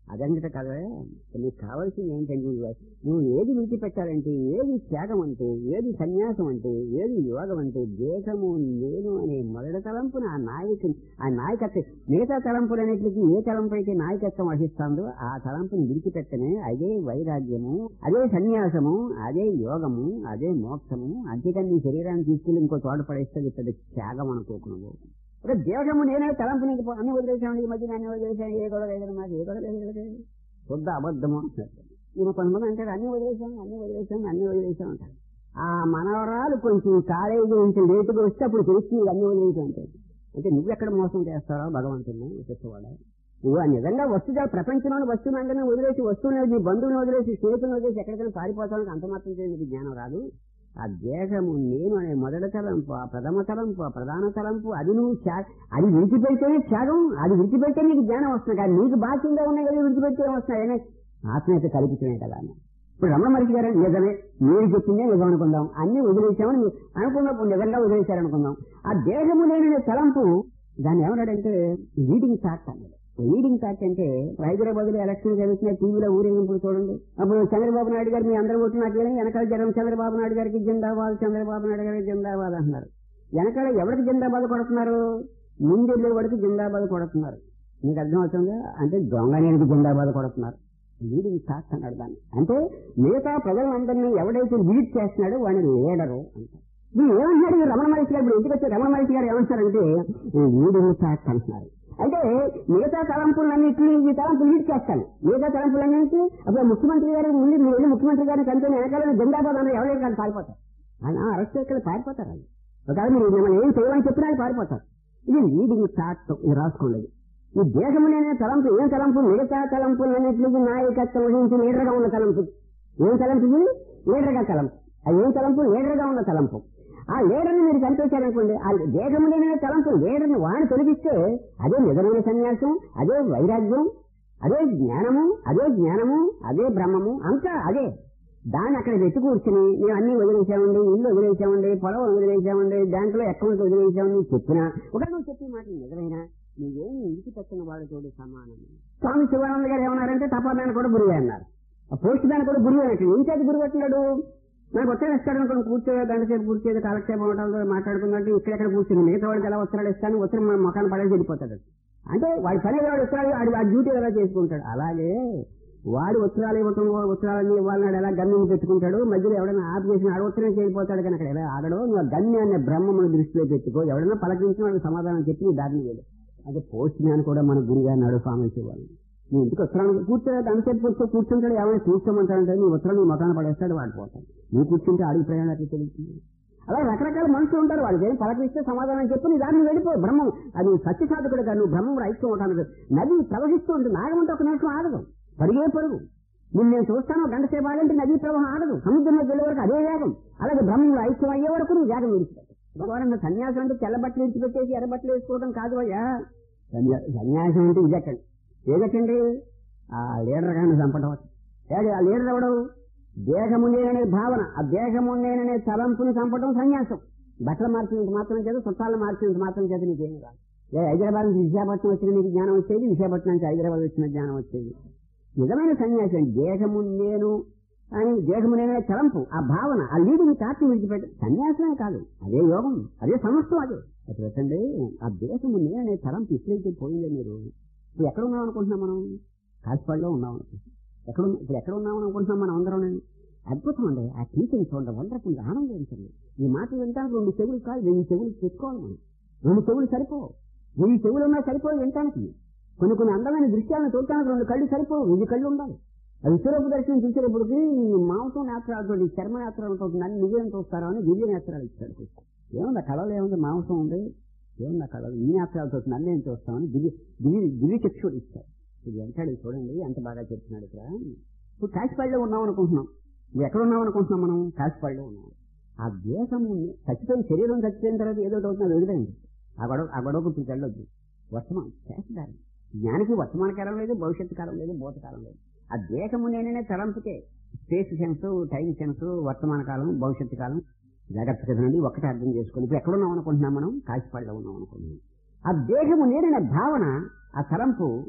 అదంతట కదా నీకు కావాల్సింది ఏంటంటే నువ్వు ఏది విడిచిపెట్టాలంటే ఏది త్యాగం అంటే ఏది సన్యాసం అంటే ఏది యోగం అంటే దేశము నేను అనే మొదటి తలంపున ఆ నాయకు ఆ నాయకత్వం మిగతా తలంపులన్నింటికి ఏ తలంపు అయితే నాయకత్వం వహిస్తుందో ఆ తలంపుని విడిచిపెట్టనే అదే వైరాగ్యము అదే సన్యాసము అదే యోగము అదే మోక్షము అంతేకాని నీ శరీరాన్ని తీసుకెళ్లి ఇంకో చోట పడేస్తే పెద్ద త్యాగం అనుకోకుండా ఒక దేశము నేనే తలంపు నీకు అన్ని వదిలేసాను ఈ మధ్య అన్ని వదిలేసాను ఏ గొడవ లేదు మాకు ఏ గొడవ లేదు శుద్ధ అబద్ధము అంటారు ఈయన కొంతమంది అంటారు అన్ని వదిలేసాను అన్ని వదిలేసాను అన్ని వదిలేసాను అంటారు ఆ మనవరాలు కొంచెం కాలేజీ నుంచి లేటుగా వస్తే అప్పుడు తెలిసి అన్ని వదిలేసాను అంటారు అంటే నువ్వెక్కడ మోసం చేస్తావో భగవంతుని చెప్పేవాడ నువ్వు ఆ నిజంగా వస్తువు ప్రపంచంలోని వస్తువులందరినీ వదిలేసి వస్తువుని నీ బంధువుని వదిలేసి స్నేహితులను వదిలేసి ఎక్కడికైనా పారిపోతానికి అంత మాత్రం చేసి నీకు జ్ఞానం రాదు ఆ దేశము నేను అనే మొదటి తలంపు ఆ ప్రథమ తలంపు ఆ ప్రధాన తలంపు అది నువ్వు త్యా- అది విడిచిపెడితేనే త్యాగం అది విడిచిపెడితే నీకు జ్ఞానం వస్తుంది కానీ నీకు బాధ్యంగా ఉన్నాయి కదా విడిచిపెడితే వస్తాయనే ఆత్మీయత కల్పించమే కదా అన్న. ఇప్పుడు రమణ మహర్షి గారు నిజమే మీరు చెప్పిందే నిజం అనుకుందాం అన్ని వదిలేసామని మీరు అనుకున్నప్పుడు నిజంగా వదిలేశారనుకుందాం ఆ దేహము లేని తలంపు దాన్ని ఏమన్నాడంటే లీడింగ్ ఫ్యాక్ట్ అన్నాడు లీడింగ్ ఫ్యాక్ట్ అంటే హైదరాబాద్ లో ఎలక్షన్ జరుగుతున్న టీవీలో ఊరేగింపులు చూడండి అప్పుడు చంద్రబాబు నాయుడు గారు మీ అందరూ ఓటు నాకు వేయండి. వెనకాల జనం చంద్రబాబు నాయుడు గారికి జిందాబాద్ చంద్రబాబు నాయుడు గారికి జిందాబాద్ అంటున్నారు వెనకాల ఎవరికి జిందాబాద్ కొడుతున్నారు ముందెళ్ళే వాడికి జిందాబాద్ కొడుతున్నారు మీకు అర్థమవుతుందా అంటే దొంగనేనికి జిందాబాద్ కొడుతున్నారు లీడింగ్ ఫ్యాక్ట్ అన్నాడు దాన్ని అంటే మిగతా ప్రజలందరినీ ఎవడైతే లీడ్ చేస్తున్నాడో వాడిని లీడరు అంటారు మీరు ఏమంటున్నారు ఈ రమణ మహర్షి గారు ఇప్పుడు ఇంటికి వచ్చే రమణ మహర్షి గారు ఏమంటారంటే లీడింగ్ ఫ్యాక్ట్ అంటున్నారు అంటే మిగతా తలంపులన్నింటినీ ఈ తలంపు లీడ్ చేస్తాను మిగతా తలంపులన్నింటి అప్పుడు ముఖ్యమంత్రి గారు ముందు మీరు వెళ్ళి ముఖ్యమంత్రి గారిని కంటే వెనకాల జిందాబాద్ అన్న ఎవరైనా కానీ పారిపోతారు ఆయన అరెస్ట్ ఇక్కడ పారిపోతారు వాళ్ళు ఒకవేళ మీరు మిమ్మల్ని ఏం చేయమని చెప్పినా వాళ్ళు పారిపోతారు ఇది లీడింగ్ ఫ్యాక్ట్ ఇది రాసుకోండి ఈ దేశములైన తలంపు ఏం తలంపు మిగతా తలంపులన్నింటికి నాయకత్వం వహించి లీడర్గా ఉన్న తలంపు ఏం తలంపు ఇది లీడర్గా తలంపు అది ఏం తలంపు లీడర్గా ఉన్న తలంపు ఆ లీడర్ని మీరు కనిపించారనుకోండి ఆ దేశములైన తలంపు లీడర్ని వాడిని తొలగిస్తే అదే నిజమైన సన్యాసం అదే వైరాగ్యం అదే జ్ఞానము అదే జ్ఞానము అదే బ్రహ్మము అంతా అదే దాన్ని అక్కడ పెట్టి కూర్చుని మేము అన్ని వదిలేసామండి ఇల్లు వదిలేసామండి పొలం వదిలేసామండి బ్యాంకులో అకౌంట్ వదిలేసామని చెప్పినా ఒక నువ్వు చెప్పిన మాట నిజమైనా నువ్వేమి ఇంటికి పెట్టిన వాళ్ళతోటి సమానం స్వామి శివానంద గారు ఏమన్నారంటే తపాదాన్ని కూడా గురి అన్నారు ఆ పోస్ట్ దాన్ని కూడా గురి అన్నట్టు ఏం చేతి గురి పెట్టినాడు నాకు ఉత్తరం ఇస్తాడు అనుకోండి కూర్చోగా గంట సేపు కూర్చోగా కాలక్షేపం అవడంలో మాట్లాడుకున్నట్టు ఇక్కడెక్కడ కూర్చుని మిగతా వాడికి ఎలా ఉత్తరాలు ఇస్తాను ఉత్తరం మన మొఖాన్ని పడేసి వెళ్ళిపోతాడు అంటే వాడి పని వాడు ఉత్తరాలు వాడి వాడి డ్యూటీ ఎలా చేసుకుంటాడు అలాగే వాడు ఉత్తరాలు ఇవ్వటం ఉత్తరాలని ఇవ్వాలన్నాడు ఎలా గమ్యం పెట్టుకుంటాడు మధ్యలో ఎవడైనా ఆపు చేసిన ఆడ ఉత్తరం చేయకపోతాడు కనుక అక్కడ ఎలా ఆగడో నువ్వు ఆ గమ్యాన్ని బ్రహ్మమును దృష్టిలో పెట్టుకో ఎవడైనా పలకరించిన వాడికి సమాధానం చెప్పి నీ దారిని వేడు అదే పోస్ట్ మ్యాన్ కూడా మన గురిగా అన్నాడు స్వామి శివాలు నీ ఇంటికి ఉత్తరానికి కూర్చో అంతసేపు కూర్చో కూర్చుంటాడు ఎవరైనా కూర్చోమంటాడంటే నీ ఉత్తరం నీ మొఖాన్ని పడేస్తాడు వాడిపోతాడు నువ్వు కూర్చుంటే అడిగి ప్రయాణం ఎట్లా తెలుస్తుంది అలా రకరకాల మనుషులు ఉంటారు వాళ్ళకి ఏం పలకరిస్తే సమాధానం చెప్పి నీ దాన్ని వెళ్ళిపో బ్రహ్మం అది సత్య సాధకుడు కాదు నువ్వు బ్రహ్మం ఐక్యం ఉంటాను నది ప్రవహిస్తూ ఉంటుంది నాగమంటే ఒక నిమిషం ఆగదు పరుగే పరుగు నేను నేను చూస్తాను గంట సేపు ఆగంటే నదీ ప్రవాహం ఆగదు సముద్రంలోకి వెళ్ళే వరకు అదే వేగం అలాగే బ్రహ్మంలో ఐక్యం అయ్యే వరకు నువ్వు వేగం విడిచిపెట్టు భగవాన్ సన్యాసం అంటే తెల్ల బట్టలు విడిచిపెట్టేసి ఎర్ర బట్టలు వేసుకోవడం కాదు అయ్యా సన్యా- సన్యాసం అంటే ఇదెక్కండి ఏదెక్కండి ఆ లీడర్ కానీ చంపడం ఏది ఆ లీడర్ ఎవడు దేహము నేననే భావన ఆ దేహము నేననే తలంపుని చంపడం సన్యాసం బట్టలు మార్చినంత మాత్రం చేత చుట్టాలను మార్చినంత మాత్రం చేత నీకేం రాదు ఏ హైదరాబాద్ నుంచి విశాఖపట్నం వచ్చిన నీకు జ్ఞానం వచ్చేది విశాఖపట్నం నుంచి హైదరాబాద్ వచ్చిన జ్ఞానం వచ్చేది నిజమైన సన్యాసం దేహము నేను అని దేహము నేనే తలంపు ఆ భావన ఆ లీడింగ్ తాటి విడిచిపెట్టి సన్యాసమే కాదు అదే యోగం అదే సమస్తం అదే అది పెట్టండి ఆ దేశము నేనే తలంపు ఎప్పుడైతే పోయిందో మీరు ఇప్పుడు ఎక్కడ ఉన్నాం అనుకుంటున్నాం మనం కాసిపాడులో ఉన్నాం అనుకుంటున్నాం ఎక్కడ ఉన్న- ఇప్పుడు ఎక్కడ ఉన్నాం అనుకుంటున్నాం మనం అందరం అద్భుతం అండి ఆ టీచింగ్ చూడండి వండర్ఫుల్ ఆనందించండి ఈ మాట వింటానికి రెండు చెవులు కాదు వెయ్యి చెవులు పెట్టుకోవాలి మనం రెండు చెవులు సరిపోవు వెయ్యి చెవులు ఉన్నా సరిపోవు వింటానికి కొన్ని కొన్ని అందమైన దృశ్యాలను చూడటానికి రెండు కళ్ళు సరిపోవు వెయ్యి కళ్ళు ఉండాలి అది విశ్వరూప దర్శనం చూసేటప్పటికి ఈ మాంసం నేత్రాలతో ఈ చర్మ నేత్రాలతో నన్ను నువ్వేం చూస్తారో అని దివ్య నేత్రాలు ఇచ్చాడు ఏముంది ఆ కళలో ఏముంది మాంసం ఉంది ఏముంది ఆ కళలో ఈ నేత్రాలతో నన్నేం చూస్తామని దివ్య దివ్య దివ్య చక్షుడు ఇచ్చాడు ఇది అంటాడు చూడండి ఎంత బాగా చెప్తున్నాడు ఇక్కడ ఇప్పుడు కాశీపాడులో ఉన్నాం అనుకుంటున్నాం నువ్వు ఎక్కడ ఉన్నాం అనుకుంటున్నాం మనం కాశీపాడులో ఉన్నాం ఆ దేశం చచ్చిపోయిన శరీరం చచ్చిపోయిన తర్వాత ఏదో ఒకటి అవుతుంది అది వదిలేయండి ఆ గొడవ ఆ గొడవకు ఇప్పుడు వెళ్ళొద్దు వర్తమానం చేస్తారు జ్ఞానికి వర్తమాన కాలం లేదు భవిష్యత్తు కాలం లేదు భూతకాలం లేదు ఆ దేశము నేననే తలంపుకే స్పేస్ సెన్స్ టైం సెన్స్ వర్తమాన కాలం భవిష్యత్తు కాలం జాగ్రత్తగా నుండి ఒక్కటే అర్థం చేసుకుని ఇప్పుడు ఎక్కడ ఉన్నాం అనుకుంటున్నాం మనం కాశీపాడులో ఉన్నాం అనుకుంటున్నాం ఆ దేహము నేననే భావన ఆ తలంపు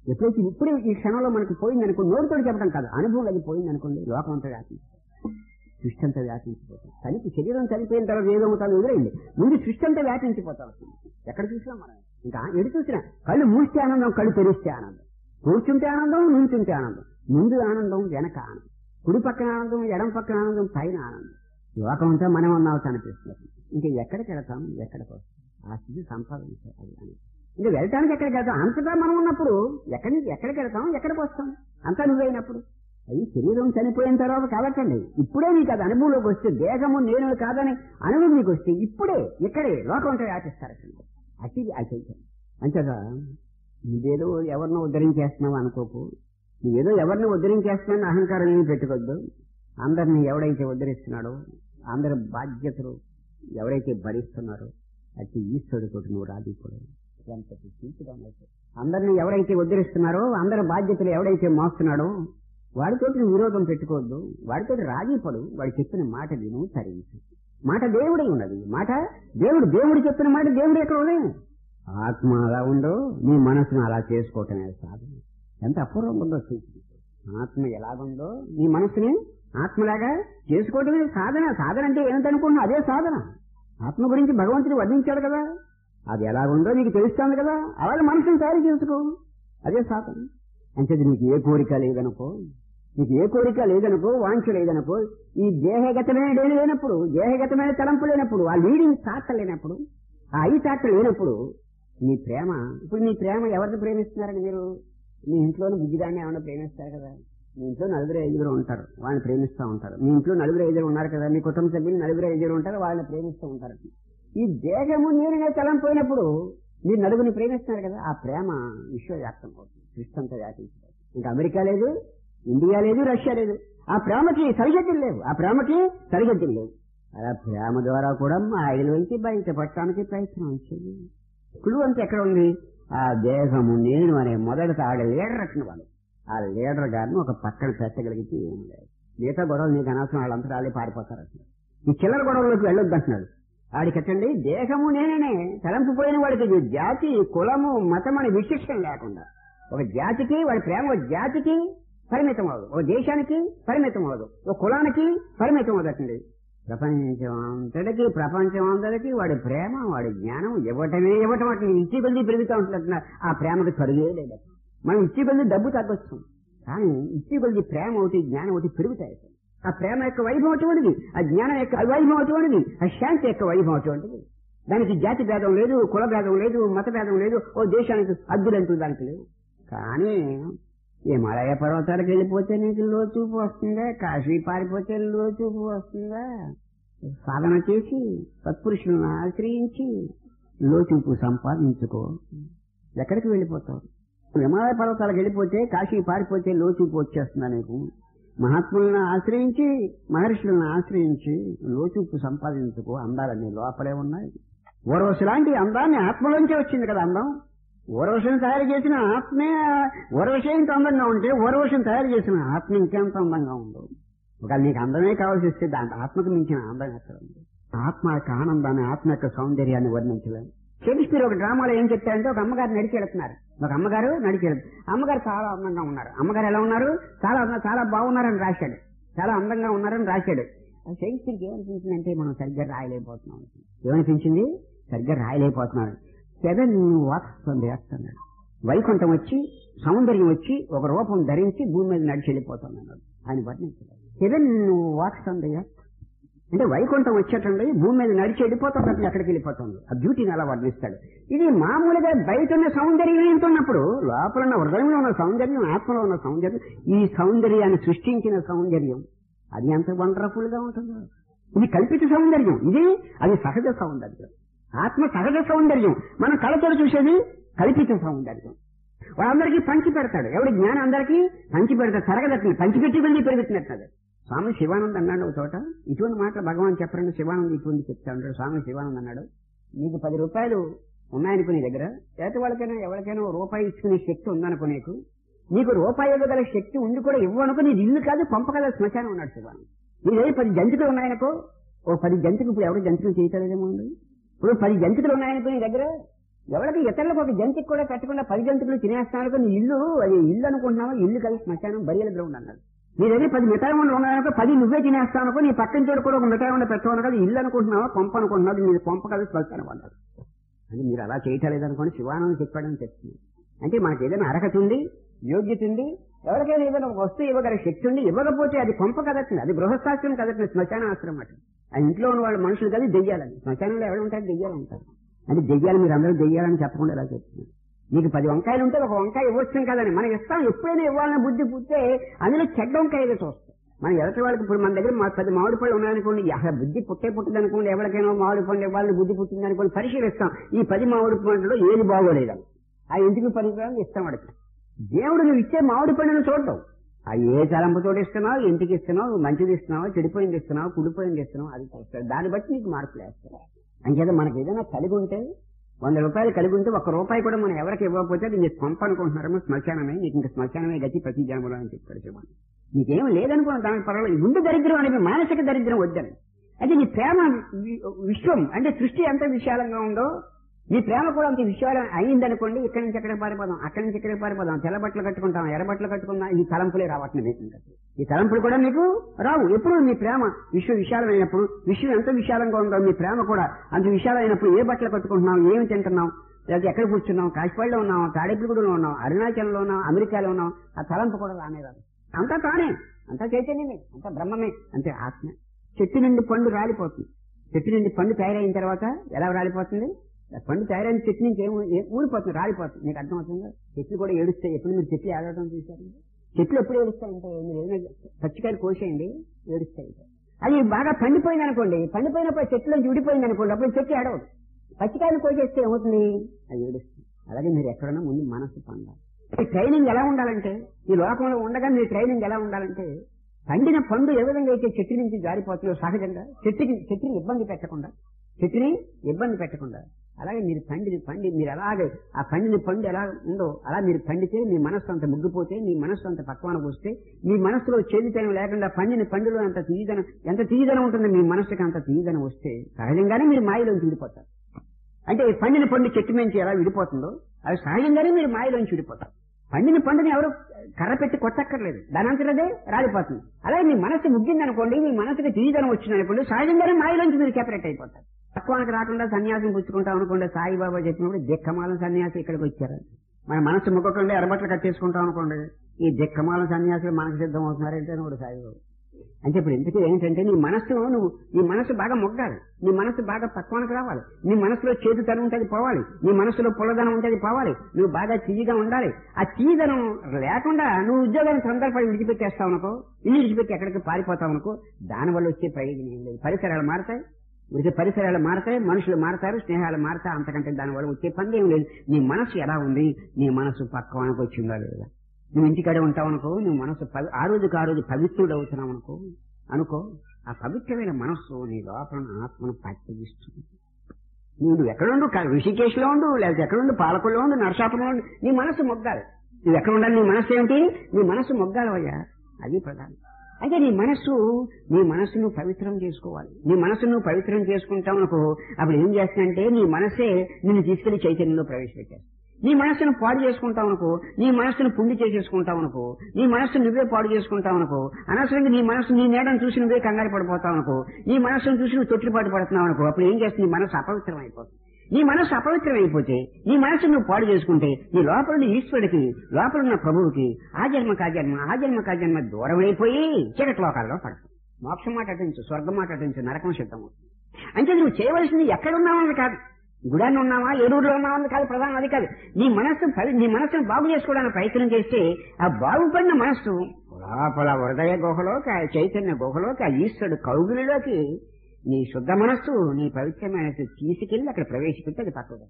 ఎప్పుడైతే ఇప్పుడే ఈ క్షణంలో మనకు పోయింది అనుకో నోటితో చెప్పడం కాదు అనుభవం అది పోయింది అనుకోండి లోకం అంతా వ్యాపించిపోతుంది సృష్టి అంతా వ్యాపించిపోతుంది చనిపి శరీరం చనిపోయిన తర్వాత ఏదవుతాను ఎదురైంది ముందు సృష్టి అంతా వ్యాపించిపోతాం ఎక్కడ చూసినా మనం ఇంకా ఎడు చూసినా కళ్ళు మూస్తే ఆనందం కళ్ళు తెరిస్తే ఆనందం కూర్చుంటే ఆనందం నుంచుంటే ఆనందం ముందు ఆనందం వెనక ఆనందం కుడి పక్కన ఆనందం ఎడం పక్కన ఆనందం పైన ఆనందం లోకం అంతా మనం ఉన్నావు అనిపిస్తుంది ఇంకా ఎక్కడికి వెళతాం ఎక్కడికి వస్తాం ఆ స్థితి సంపాదించాలి అది అని ఇంకా వెళ్ళటానికి ఎక్కడికి వెళ్తాం అంతటా మనం ఉన్నప్పుడు ఎక్కడి నుంచి ఎక్కడికి వెళ్తాం ఎక్కడికి వస్తాం అంతా నువ్వైనప్పుడు అది శరీరం చనిపోయిన తర్వాత కావచ్చండి ఇప్పుడే నీకు అది అనుభవంలోకి వస్తే దేహము నేను కాదని అనుభవం నీకు వస్తే ఇప్పుడే ఇక్కడే లోకం అంటే వ్యాపిస్తారు అతి అచైతం అంతేగా నువ్వేదో ఎవరినో ఉద్ధరించేస్తున్నావు అనుకోకు నువ్వేదో ఎవరిని ఉద్ధరించేస్తున్నావు అహంకారం ఏమి పెట్టుకోవద్దు అందరిని ఎవడైతే ఉద్ధరిస్తున్నాడో అందరి బాధ్యతలు ఎవరైతే భరిస్తున్నారో అతి ఈశ్వరుడు కొట్టు నువ్వు రాజీపడు ఎంత తీసుకుగా అందరిని ఎవరైతే ఉద్ధరిస్తున్నారో అందరి బాధ్యతలు ఎవడైతే మోస్తున్నాడో వాడితో నువ్వు విరోధం పెట్టుకోవద్దు వాడితో రాజీపడు వాడు చెప్పిన మాట విను తరించు మాట దేవుడే ఉన్నది మాట దేవుడు దేవుడు చెప్పిన మాట దేవుడు ఎక్కడ ఉన్నది ఆత్మ అలా ఉండో నీ మనసును అలా చేసుకోవటమే సాధన ఎంత అపూర్వం ఉందో చూసి ఆత్మ ఎలాగుందో నీ మనసుని ఆత్మలాగా చేసుకోవటమే సాధన సాధన అంటే ఏమిటనుకున్నావు అదే సాధన ఆత్మ గురించి భగవంతుడు వర్ణించాడు కదా అది ఎలాగుందో నీకు తెలుస్తుంది కదా అలాగే మనసుని తయారు చేసుకో అదే సాధన అంటే నీకు ఏ కోరిక లేదనుకో నీకు ఏ కోరిక లేదనుకో వాంఛ లేదనుకో ఈ దేహగతమైన డేలు లేనప్పుడు దేహగతమైన తలంపు లేనప్పుడు ఆ లీడింగ్ తాట లేనప్పుడు ఆ ఐ తాట లేనప్పుడు నీ ప్రేమ ఇప్పుడు నీ ప్రేమ ఎవరిని ప్రేమిస్తున్నారని మీరు మీ ఇంట్లోని బుద్ధిదాన్ని ఏమైనా ప్రేమిస్తారు కదా మీ ఇంట్లో నలుగురు ఐదుగురు ఉంటారు వాళ్ళని ప్రేమిస్తూ ఉంటారు మీ ఇంట్లో నలుగురు ఐదుగురు ఉన్నారు కదా మీ కుటుంబ సభ్యులు నలుగురు ఐదుగురు ఉంటారు వాళ్ళని ప్రేమిస్తూ ఉంటారు ఈ దేహము నేరుగా తలంపోయినప్పుడు మీరు నలుగురిని ప్రేమిస్తున్నారు కదా ఆ ప్రేమ విశ్వవ్యాప్తం అవుతుంది సృష్టి అంతా వ్యాపించిపోతుంది ఇంకా అమెరికా లేదు ఇండియా లేదు రష్యా లేదు ఆ ప్రేమకి సరిహద్దులు లేవు ఆ ప్రేమకి సరిహద్దులు లేవు అలా ప్రేమ ద్వారా కూడా మా ఐదులోంచి బయటపడటానికి ప్రయత్నం చేయండి కుళ్ళు అంతా ఎక్కడ ఉంది ఆ దేహము నేను అనే మొదటి ఆడ లీడర్ రక్షణ వాళ్ళు ఆ లీడర్ గారిని ఒక పక్కన పెట్టగలిగితే ఏం లేదు మిగతా గొడవలు నీకు అనవసరం వాళ్ళంతా వాళ్ళే పారిపోతారు అసలు ఈ చిల్లర గొడవలోకి వెళ్ళొద్దు అంటున్నాడు ఆడికెట్టండి దేహము నేనే తలంపు పోయిన వాడికి ఇది జాతి కులము మతం అనే విశిష్టం లేకుండా ఒక జాతికి వాడి ప్రేమ ఒక జాతికి పరిమితం అవదు ఒక దేశానికి పరిమితం అవదు ఒక కులానికి పరిమితం అవదండి ప్రపంచం అంతటికి ప్రపంచం అంతటికి వాడి ప్రేమ వాడి జ్ఞానం ఇవ్వటమే ఇవ్వటం అట్లా ఇచ్చి కొద్ది పెరుగుతూ ఉంటుంది ఆ ప్రేమకు తరుగే లేదు మనం ఇచ్చి కొద్ది డబ్బు తగ్గొచ్చు కానీ ఇచ్చి కొద్ది ప్రేమ ఒకటి జ్ఞానం ఒకటి పెరుగుతాయి ఆ ప్రేమ యొక్క వైభవం అటువంటిది ఆ జ్ఞానం యొక్క వైభవం అటువంటిది ఆ శాంతి యొక్క వైభవం అటువంటిది దానికి జాతి భేదం లేదు కుల భేదం లేదు మత భేదం లేదు ఓ దేశానికి అద్దులంటూ దానికి లేవు కానీ హిమాలయ పర్వతాలకు వెళ్ళిపోతే నీకు లోచూపు వస్తుందా కాశీ పారిపోతే లోచూపు వస్తుందా సాధన చేసి సత్పురుషులను ఆశ్రయించి లోచూపు సంపాదించుకో ఎక్కడికి వెళ్ళిపోతావు హిమాలయ పర్వతాలకు వెళ్ళిపోతే కాశీ పారిపోతే లోచూపు వచ్చేస్తుందా నీకు మహాత్ములను ఆశ్రయించి మహర్షులను ఆశ్రయించి లోచూపు సంపాదించుకో అందాలన్నీ లోపలే ఉన్నాయి ఓరవసి లాంటి అందాన్ని ఆత్మలోంచే వచ్చింది కదా అందం ఓరవశం తయారు చేసిన ఆత్మే ఓరవశం ఇంత అందంగా ఉంటే ఓరవశం తయారు చేసిన ఆత్మ ఇంకెంత అందంగా ఉండదు ఒకవేళ నీకు అందమే కావాల్సి వస్తే దాని ఆత్మకు మించిన అందం ఎక్కడ ఉంది ఆత్మ యొక్క ఆనందాన్ని ఆత్మ యొక్క సౌందర్యాన్ని వర్ణించలేము షేక్స్పియర్ ఒక డ్రామాలో ఏం చెప్తారంటే ఒక అమ్మగారు నడిచి వెళ్తున్నారు ఒక అమ్మగారు నడిచి వెళ్తున్నారు అమ్మగారు చాలా అందంగా ఉన్నారు అమ్మగారు ఎలా ఉన్నారు చాలా చాలా బాగున్నారని రాశాడు చాలా అందంగా ఉన్నారని రాశాడు షేక్స్పియర్కి ఏమనిపించిందంటే మనం సరిగ్గా రాయలేకపోతున్నాం ఏమనిపించింది సరిగ్గా రాయలేకపోతున్నారు సెవెన్ వాక్స్ చేస్తున్నాడు వైకుంఠం వచ్చి సౌందర్యం వచ్చి ఒక రూపం ధరించి భూమి మీద నడిచి వెళ్ళిపోతున్నాడు ఆయన వర్ణించాడు సెవెన్ వాక్స్ అండి అంటే వైకుంఠం వచ్చేటండి భూమి మీద నడిచి వెళ్ళిపోతున్నట్టు ఎక్కడికి వెళ్ళిపోతుంది ఆ బ్యూటీని అలా వర్ణిస్తాడు ఇది మామూలుగా బయట ఉన్న సౌందర్యం ఏంటున్నప్పుడు లోపల ఉన్న హృదయంలో ఉన్న సౌందర్యం ఆత్మలో ఉన్న సౌందర్యం ఈ సౌందర్యాన్ని సృష్టించిన సౌందర్యం అది ఎంత వండర్ఫుల్ గా ఉంటుందో ఇది కల్పిత సౌందర్యం ఇది అది సహజ సౌందర్యం ఆత్మ సహజ సౌందర్యం మనం కళతో చూసేది కల్పిత సౌందర్యం వాళ్ళందరికీ పంచి పెడతాడు ఎవడి జ్ఞానం అందరికీ పంచి పెడతాడు తరగదట్టింది పంచి పెట్టి వెళ్ళి పెరుగుతున్నట్టు స్వామి శివానంద్ అన్నాడు ఒక చోట ఇటువంటి మాటలు భగవాన్ చెప్పరండి శివానంద్ ఇటువంటి చెప్తా ఉంటాడు స్వామి శివానంద్ అన్నాడు నీకు పది రూపాయలు ఉన్నాయనుకో నీ దగ్గర చేత వాళ్ళకైనా ఎవరికైనా ఓ రూపాయి ఇచ్చుకునే శక్తి ఉందనుకో నీకు నీకు రూపాయి ఇవ్వగల శక్తి ఉండి కూడా ఇవ్వనుకో నీది ఇల్లు కాదు పంపగల శ్మశానం ఉన్నాడు శివానంద్ నీ దగ్గర పది జంతుకులు ఉన్నాయనుకో ఓ పది జంతుకు ఇప్పుడు ఎవరు జంతుకులు చేయటలేదేమో ఉంది ఇప్పుడు పది జంతుకులు ఉన్నాయనుకో నీ దగ్గర ఎవరికి ఇతరులకు ఒక జంతుకు కూడా పెట్టకుండా పది జంతువులు తినేస్తున్నాను నీ ఇల్లు అది ఇల్లు అనుకుంటున్నావా ఇల్లు కలిసి శ్మశానం బరియల గ్రౌండ్ అన్నాడు నీ దగ్గర పది మిఠాయి ఉండి ఉన్నాయనుకో పది నువ్వే తినేస్తావు అనుకో నీ పక్కన చోటు కూడా ఒక మిఠాయి ఉండి పెట్టావు కదా ఇల్లు అనుకుంటున్నావా కొంప అనుకుంటున్నావు నీ కొంప కలిసి శ్మశానం అన్నాడు అని మీరు అలా చేయటలేదు అనుకోండి శివానంద చెప్పాడని చెప్తుంది అంటే మనకి ఏదైనా అర్హత ఉంది యోగ్యత ఉంది ఎవరికైనా ఏదైనా ఒక వస్తువు ఇవ్వగల శక్తి ఉంది ఇవ్వకపోతే అది కొంప కదట్టింది అది గృహస్థాశ్రం కదట్టింది శ్మశాన ఆశ్రమం అట ఆ ఇంట్లో ఉన్న వాళ్ళ మనుషులు కలిసి దెయ్యాలని శ్మశానంలో ఎవరు ఉంటారు దెయ్యాలు ఉంటారు అంటే దెయ్యాలు మీరు అందరూ దెయ్యాలని చెప్పకుండా ఇలా చెప్తున్నారు మీకు పది వంకాయలు ఉంటే ఒక వంకాయ ఇవ్వచ్చు కదని మనం ఇస్తాం ఎప్పుడైనా ఇవ్వాలని బుద్ధి పుట్టే అందులో చెడ్డ వంకాయలు చూస్తాం మనం ఎదుటి వాళ్ళకి ఇప్పుడు మన దగ్గర మా పది మామిడి పళ్ళు ఉన్నాయనుకోండి అసలు బుద్ధి పుట్టే పుట్టింది అనుకోండి ఎవరికైనా మామిడి పండు ఇవ్వాలని బుద్ధి పుట్టింది అనుకోండి పరిశీలిస్తాం ఈ పది మామిడి పండులో ఏది బాగోలేదు ఆ ఇంటికి పనికిరాని ఇస్తాం వాడికి దేవుడు నువ్వు ఇచ్చే మామిడి పండును చూడటం ఆ ఏ తలంపుతో ఇస్తున్నావు ఇంటికి ఇస్తున్నావు నువ్వు మంచిది ఇస్తున్నావు చెడిపోయింది ఇస్తున్నావు కుడిపోయింది ఇస్తున్నావు అది చూస్తాడు దాన్ని బట్టి నీకు మార్పులు వేస్తాడు అంచేత మనకి ఏదైనా కలిగి ఉంటే వంద రూపాయలు కలిగి ఉంటే ఒక్క రూపాయి కూడా మనం ఎవరికి ఇవ్వకపోతే అది నీకు పంప అనుకుంటున్నారేమో శ్మశానమే నీకు ఇంకా శ్మశానమే గతి ప్రతి జన్మలో అని చెప్పాడు శివాన్ని నీకేం లేదనుకున్న దానికి పర్వాలేదు ముందు దరిద్రం అనేది మానసిక దరిద్రం వద్దని అయితే నీ ప్రేమ వి- విశ్వం అంటే సృష్టి ఎంత విశాలంగా ఉందో నీ ప్రేమ కూడా అంత విశాలం అయిందనుకోండి ఇక్కడి నుంచి ఎక్కడికి పారిపోదాం అక్కడి నుంచి ఎక్కడికి పారిపోదాం తెల్ల బట్టలు కట్టుకుంటాం ఎర్ర బట్టలు కట్టుకుందాం ఈ తలంపులే రావట్లేదు మీకు ఇంకా. ఈ తలంపులు కూడా మీకు రావు ఎప్పుడు మీ ప్రేమ విశ్వ విశాలమైనప్పుడు విశ్వం ఎంత విశాలంగా ఉందో మీ ప్రేమ కూడా అంత విశాలమైనప్పుడు ఏ బట్టలు కట్టుకుంటున్నాం ఏమి తింటున్నాం లేదా ఎక్కడ కూర్చున్నాం కాశ్పల్లిలో ఉన్నాం తాడేపుగూడలో ఉన్నాం అరుణాచలంలో ఉన్నాం అమెరికాలో ఉన్నాం ఆ తలంపు కూడా రానే రాదు అంతా తానే అంతా చైతన్యమే అంతా బ్రహ్మమే అంతే ఆత్మ చెట్టు నుండి పండు రాలిపోతుంది చెట్టు నుండి పండు తయారైన తర్వాత ఎలా రాలిపోతుంది ఆ పండు తయారైన చెట్టు నుంచి ఏం ఏం ఊడిపోతుంది రాలిపోతుంది మీకు అర్థమవుతుందా చెట్లు కూడా ఏడుస్తాయి ఎప్పుడు మీరు చెట్లు ఏడవడం చూశారు చెట్లు ఎప్పుడు ఏడుస్తాయంటే మీరు ఏదైనా పచ్చికాయలు కోసేయండి ఏడుస్తాయి అది బాగా పండిపోయింది అనుకోండి పండిపోయినప్పుడు చెట్టు నుంచి విడిపోయింది అనుకోండి అప్పుడు చెట్టు ఏడవదు పచ్చికాయలు కోసేస్తే ఏమవుతుంది అది ఏడుస్తుంది అలాగే మీరు ఎక్కడన్నా ముందు మనసు పండాలి ఈ ట్రైనింగ్ ఎలా ఉండాలంటే ఈ లోకంలో ఉండగా మీ ట్రైనింగ్ ఎలా ఉండాలంటే పండిన పండు ఏ విధంగా అయితే చెట్టు నుంచి జారిపోతుందో సహజంగా చెట్టుకి చెట్టుని ఇబ్బంది పెట్టకుండా చెట్టుని ఇబ్బంది పెట్టకుండా అలాగే మీరు పండిని పండి మీరు అలాగే ఆ పండిన పండు ఎలా ఉందో అలా మీరు పండితే మీ మనస్సు అంత ముగ్గిపోతే మీ మనస్సు అంత పక్వానికి వస్తే మీ మనస్సులో చేదితనం లేకుండా పండిన పండులో అంత తీయదనం ఎంత తీయదనం ఉంటుందో మీ మనస్సుకి అంత తీయదనం వస్తే సహజంగానే మీరు మాయలోంచి విడిపోతారు అంటే ఈ పండిన పండు చెట్టు నుంచి ఎలా విడిపోతుందో అది సహజంగానే మీరు మాయలోంచి విడిపోతారు పండిన పండుని ఎవరు కర్ర పెట్టి కొట్టక్కర్లేదు దాని అంతటదే రాలిపోతుంది అలాగే మీ మనసు ముగ్గిందనుకోండి మీ మనసుకి తీయదనం వచ్చిందనుకోండి సహజంగానే మాయలోంచి మీరు సెపరేట్ అయిపోతారు తక్కువనికి రాకుండా సన్యాసం పుచ్చుకుంటాం అనుకోండి సాయిబాబా చెప్పినప్పుడు దిక్కమాల సన్యాసి ఇక్కడికి వచ్చారు మన మనసు ముగ్గకుండా ఎరబట్లు కట్టేసుకుంటాం అనుకోండి ఈ దిక్కమాల సన్యాసులు మనకు సిద్ధం అవుతున్నారంటే కూడా సాయిబాబా అంటే ఇప్పుడు ఎందుకు ఏంటంటే నీ మనస్సు నువ్వు నీ మనసు బాగా మొగ్గాలి నీ మనసు బాగా పక్వానికి రావాలి నీ మనసులో చేతుతనం ఉంటుంది పోవాలి నీ మనసులో పుల్లదనం ఉంటుంది పోవాలి నువ్వు బాగా తీయగా ఉండాలి ఆ తీయదనం లేకుండా నువ్వు ఉద్యోగాన్ని తొందరపడి విడిచిపెట్టేస్తావు అనుకో ఇల్లు విడిచిపెట్టి ఎక్కడికి పారిపోతావు అనుకో దానివల్ల వచ్చే ప్రయోజనం ఏం లేదు పరిసరాలు మారతాయి వచ్చే పరిసరాలు మారతాయి మనుషులు మారతారు స్నేహాలు మారతాయి అంతకంటే దానివల్ల వచ్చే పని ఏం లేదు నీ మనసు ఎలా ఉంది నీ మనసు పక్వానికి వచ్చిందా లేదా నువ్వు ఇంటికాడే ఉంటావు అనుకో నువ్వు మనసు పవి- ఆ రోజుకి ఆ రోజు పవిత్రుడు అవుతున్నావు అనుకో అనుకో ఆ పవిత్రమైన మనస్సు నీ లోపల ఆత్మను పట్టిస్తుంది నువ్వు ఎక్కడుండు క- ఋషికేశ్లో ఉండు లేకపోతే ఎక్కడుండు పాలకుల్లో ఉండు నరసాపురంలో ఉండు నీ మనసు మొగ్గాలి నువ్వు ఎక్కడ ఉండాలి నీ మనస్సు ఏమిటి నీ మనసు మొగ్గాలవయ్యా అది ప్రధానం అయితే నీ మనస్సు నీ మనస్సును పవిత్రం చేసుకోవాలి నీ మనస్సును నువ్వు పవిత్రం చేసుకుంటావు అనుకో అప్పుడు ఏం చేస్తానంటే నీ మనస్సే నిన్ను తీసుకెళ్లి చైతన్యంలో ప్రవేశపెట్టేస్తుంది నీ మనస్సును పాడు చేసుకుంటావు అనుకో నీ మనస్సును పుండి చేసేసుకుంటావు అనుకో నీ మనస్సు నువ్వే పాడు చేసుకుంటావు అనుకో అనవసరంగా నీ మనస్సు నీ నేడను చూసి నువ్వే కంగారు పడిపోతావు అనుకో నీ మనస్సును చూసి నువ్వు తొట్టిపాటు పడుతున్నావు అనుకో అప్పుడు ఏం చేస్తుంది నీ మనస్సు అపవిత్రం అయిపోతుంది నీ మనస్సు అపవిత్రం అయిపోతే నీ మనస్సు నువ్వు పాడు చేసుకుంటే నీ లోపల ఉన్న ఈశ్వరుడికి లోపల ఉన్న ప్రభువుకి ఆ జన్మ కా జన్మ ఆ జన్మ కా జన్మ దూరం అయిపోయి చీకటి లోకాల్లో పడతావు మోక్షం మాట అటించు స్వర్గం మాట అటించు నరకం సిద్ధం అంటే నువ్వు చేయవలసింది ఎక్కడున్నావని కాదు గుడాన్ని ఉన్నావా ఏడూరులో ఉన్నావని కాదు ప్రధానం అది కాదు నీ మనస్సు పవి- నీ మనస్సును బాగు చేసుకోవడానికి ప్రయత్నం చేస్తే ఆ బాగుపడిన మనస్సు లోపల హృదయ గుహలోకి ఆ చైతన్య గుహలోకి ఆ ఈశ్వరుడు కౌగులిలోకి నీ శుద్ధ మనస్సు నీ పవిత్రమైన తీసుకెళ్లి అక్కడ ప్రవేశపెట్టి అది పక్కదు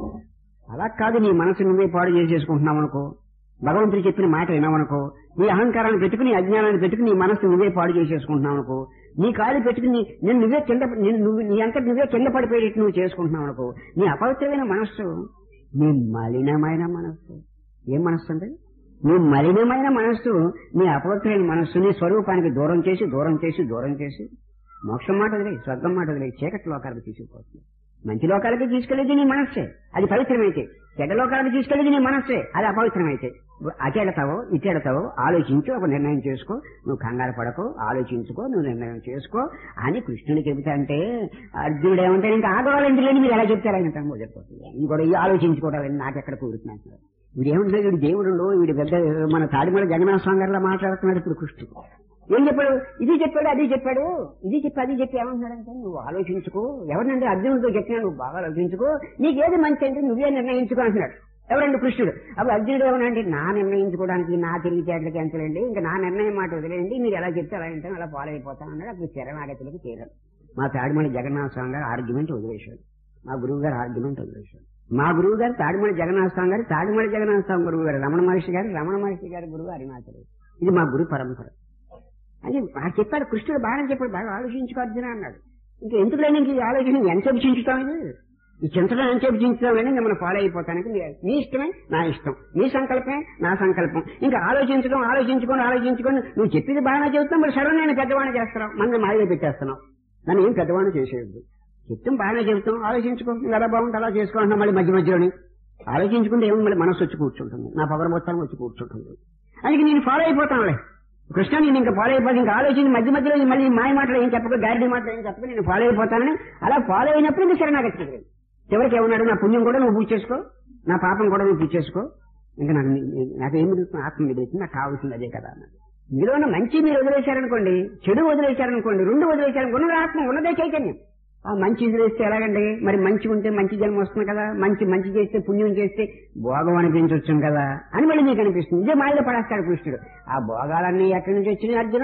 అలా కాదు నీ మనసు నువ్వే పాడు చేసేసుకుంటున్నావు అనుకో భగవంతుడు చెప్పిన మాట వినవనుకో నీ అహంకారాన్ని పెట్టుకుని నీ అజ్ఞానాన్ని పెట్టుకుని నీ మనసు నువ్వే పాడు చేసేసుకుంటున్నావు అనుకో నీ కాలు పెట్టుకుని నీ- నేను నువ్వే కింద నేను నువ్వు నీ అంతటి నువ్వే కింద పడిపోయేట్టు నువ్వు చేసుకుంటున్నావు అనుకో నీ అపవిత్రమైన మనస్సు నీ మలినమైన మనస్సు ఏం మనస్సు అంటే నీ మలినమైన మనస్సు నీ అపవిత్రమైన మనస్సు నీ స్వరూపానికి దూరం చేసి దూరం చేసి దూరం చేసి మోక్షం మాట వదిలే స్వర్గం మాట వదిలే చీకటి లోకాలకు తీసుకుపోతుంది మంచి లోకాలకి తీసుకెళ్లేది నీ మనస్సే అది పవిత్రమైతే చెడ్డ లోకాలకు తీసుకెళ్లేది నీ మనస్సే అది అపవిత్రమైతే అటెడతావో ఇటెడతావో ఆలోచించు ఒక నిర్ణయం చేసుకో నువ్వు కంగారు పడకు ఆలోచించుకో నువ్వు నిర్ణయం చేసుకో అని కృష్ణుడు చెబుతా అంటే అర్జునుడు ఏమంటే ఇంకా ఆగవాలంటే లేని మీరు ఎలా చెప్తారు ఆయన తను మొదలుపోతుంది ఇంకోటి ఈ ఆలోచించుకోవడం నాకెక్కడ కుదురుతున్నాను వీడు ఏముంటుంది వీడు దేవుడు వీడు పెద్ద మన తాడిమల జగన్నాథ స్వామి గారిలా మాట్లాడుతున్నాడు ఇప్పుడు కృష్ణుడు ఏం చెప్పాడు ఇది చెప్పాడు అది చెప్పాడు ఇది చెప్పి అది చెప్పి ఏమంటున్నాడంటే నువ్వు ఆలోచించుకో ఎవరినంటే అర్జునుడితో చెప్పినా నువ్వు బాగా ఆలోచించుకో నీకేది మంచి అంటే నువ్వే నిర్ణయించుకో అంటున్నాడు ఎవరండి కృష్ణుడు అప్పుడు అర్జునుడు ఏమనంటే నా నిర్ణయించుకోవడానికి నా తెలివితేటలకి ఎంతలేండి ఇంకా నా నిర్ణయం మాట వదిలేయండి మీరు ఎలా చెప్తే అలా వింటాను అలా ఫాలో అయిపోతాను అన్నాడు అప్పుడు శరణాగతులకు చేరాడు మా తాడిమణి జగన్నాథ స్వామి గారు ఆర్గ్యుమెంట్ వదిలేశాడు మా గురువు గారు ఆర్గ్యుమెంట్ వదిలేశాడు మా గురువు గారు తాడిమణి జగన్నాథ స్వామి గారు తాడిమణి జగన్నాథ స్వామి గురువు గారు రమణ మహర్షి గారు రమణ మహర్షి గారి గురువు అరుణాచలు ఇది మా గురు పరంపర అది ఆ చెప్పాడు కృష్ణుడు బాగా చెప్పాడు బాగా ఆలోచించుకో అర్జున అన్నాడు ఇంకా ఎందుకు లేని ఇంక ఈ ఆలోచన ఎంతసేపు చించుతాం ఇది ఈ చింతడం ఎంతసేపు చించుతాం అని మనం ఫాలో అయిపోతానికి మీ- మీ ఇష్టమే నా ఇష్టం మీ సంకల్పమే నా సంకల్పం ఇంకా ఆలోచించడం ఆలోచించుకొని ఆలోచించుకొని నువ్వు చెప్పింది బాగా చెబుతావు మరి సడన్ నేను పెద్దవాణి చేస్తున్నావు మన మాయలో పెట్టేస్తున్నావు నన్ను ఏం పెద్దవాణి చేసేయద్దు చెప్తాం బాగానే చెబుతాం ఆలోచించుకో ఇంకా ఎలా బాగుంటే అలా చేసుకుంటున్నాం మళ్ళీ మధ్య మధ్యలోని ఆలోచించుకుంటే ఏమో మళ్ళీ మనసు వచ్చి కూర్చుంటుంది నా పవర్ మొత్తం వచ్చి కూర్చుంటుంది అందుకే నేను ఫాలో అయిపోతానులే కృష్ణ నేను ఇంకా ఫాలో అయిపోతాను ఇంకా ఆలోచించి మధ్య మధ్యలో ఈ మళ్ళీ మాయ మాటలు ఏం చెప్పక గారిడి మాటలు ఏం చెప్పక నేను ఫాలో అయిపోతానని అలా ఫాలో అయినప్పుడు ఇంకా శరణాగతి చివరికి ఏమన్నాడు నా పుణ్యం కూడా నువ్వు పూజ చేసుకో నా పాపం కూడా నువ్వు పూజ చేసుకో ఇంకా నాకు నాకు ఏమి మిగులుతుంది ఆత్మ మిగులుతుంది నాకు కావాల్సింది అదే కదా అన్నాడు మీలో ఉన్న మంచి మీరు వదిలేశారనుకోండి చెడు వదిలేశారనుకోండి రెండు వదిలేశారనుకోండి ఉన్నది ఆత్మ ఉన్నదే చైతన్యం ఆ మంచి వదిలేస్తే ఎలాగండి మరి మంచి ఉంటే మంచి జన్మ వస్తుంది కదా మంచి మంచి చేస్తే పుణ్యం చేస్తే భోగం అనిపించవచ్చు కదా అని మళ్ళీ మీకు అనిపిస్తుంది ఇదే మాయలో పడేస్తాడు కృష్ణుడు ఆ భోగాలన్నీ ఎక్కడి నుంచి వచ్చినాయి అర్జున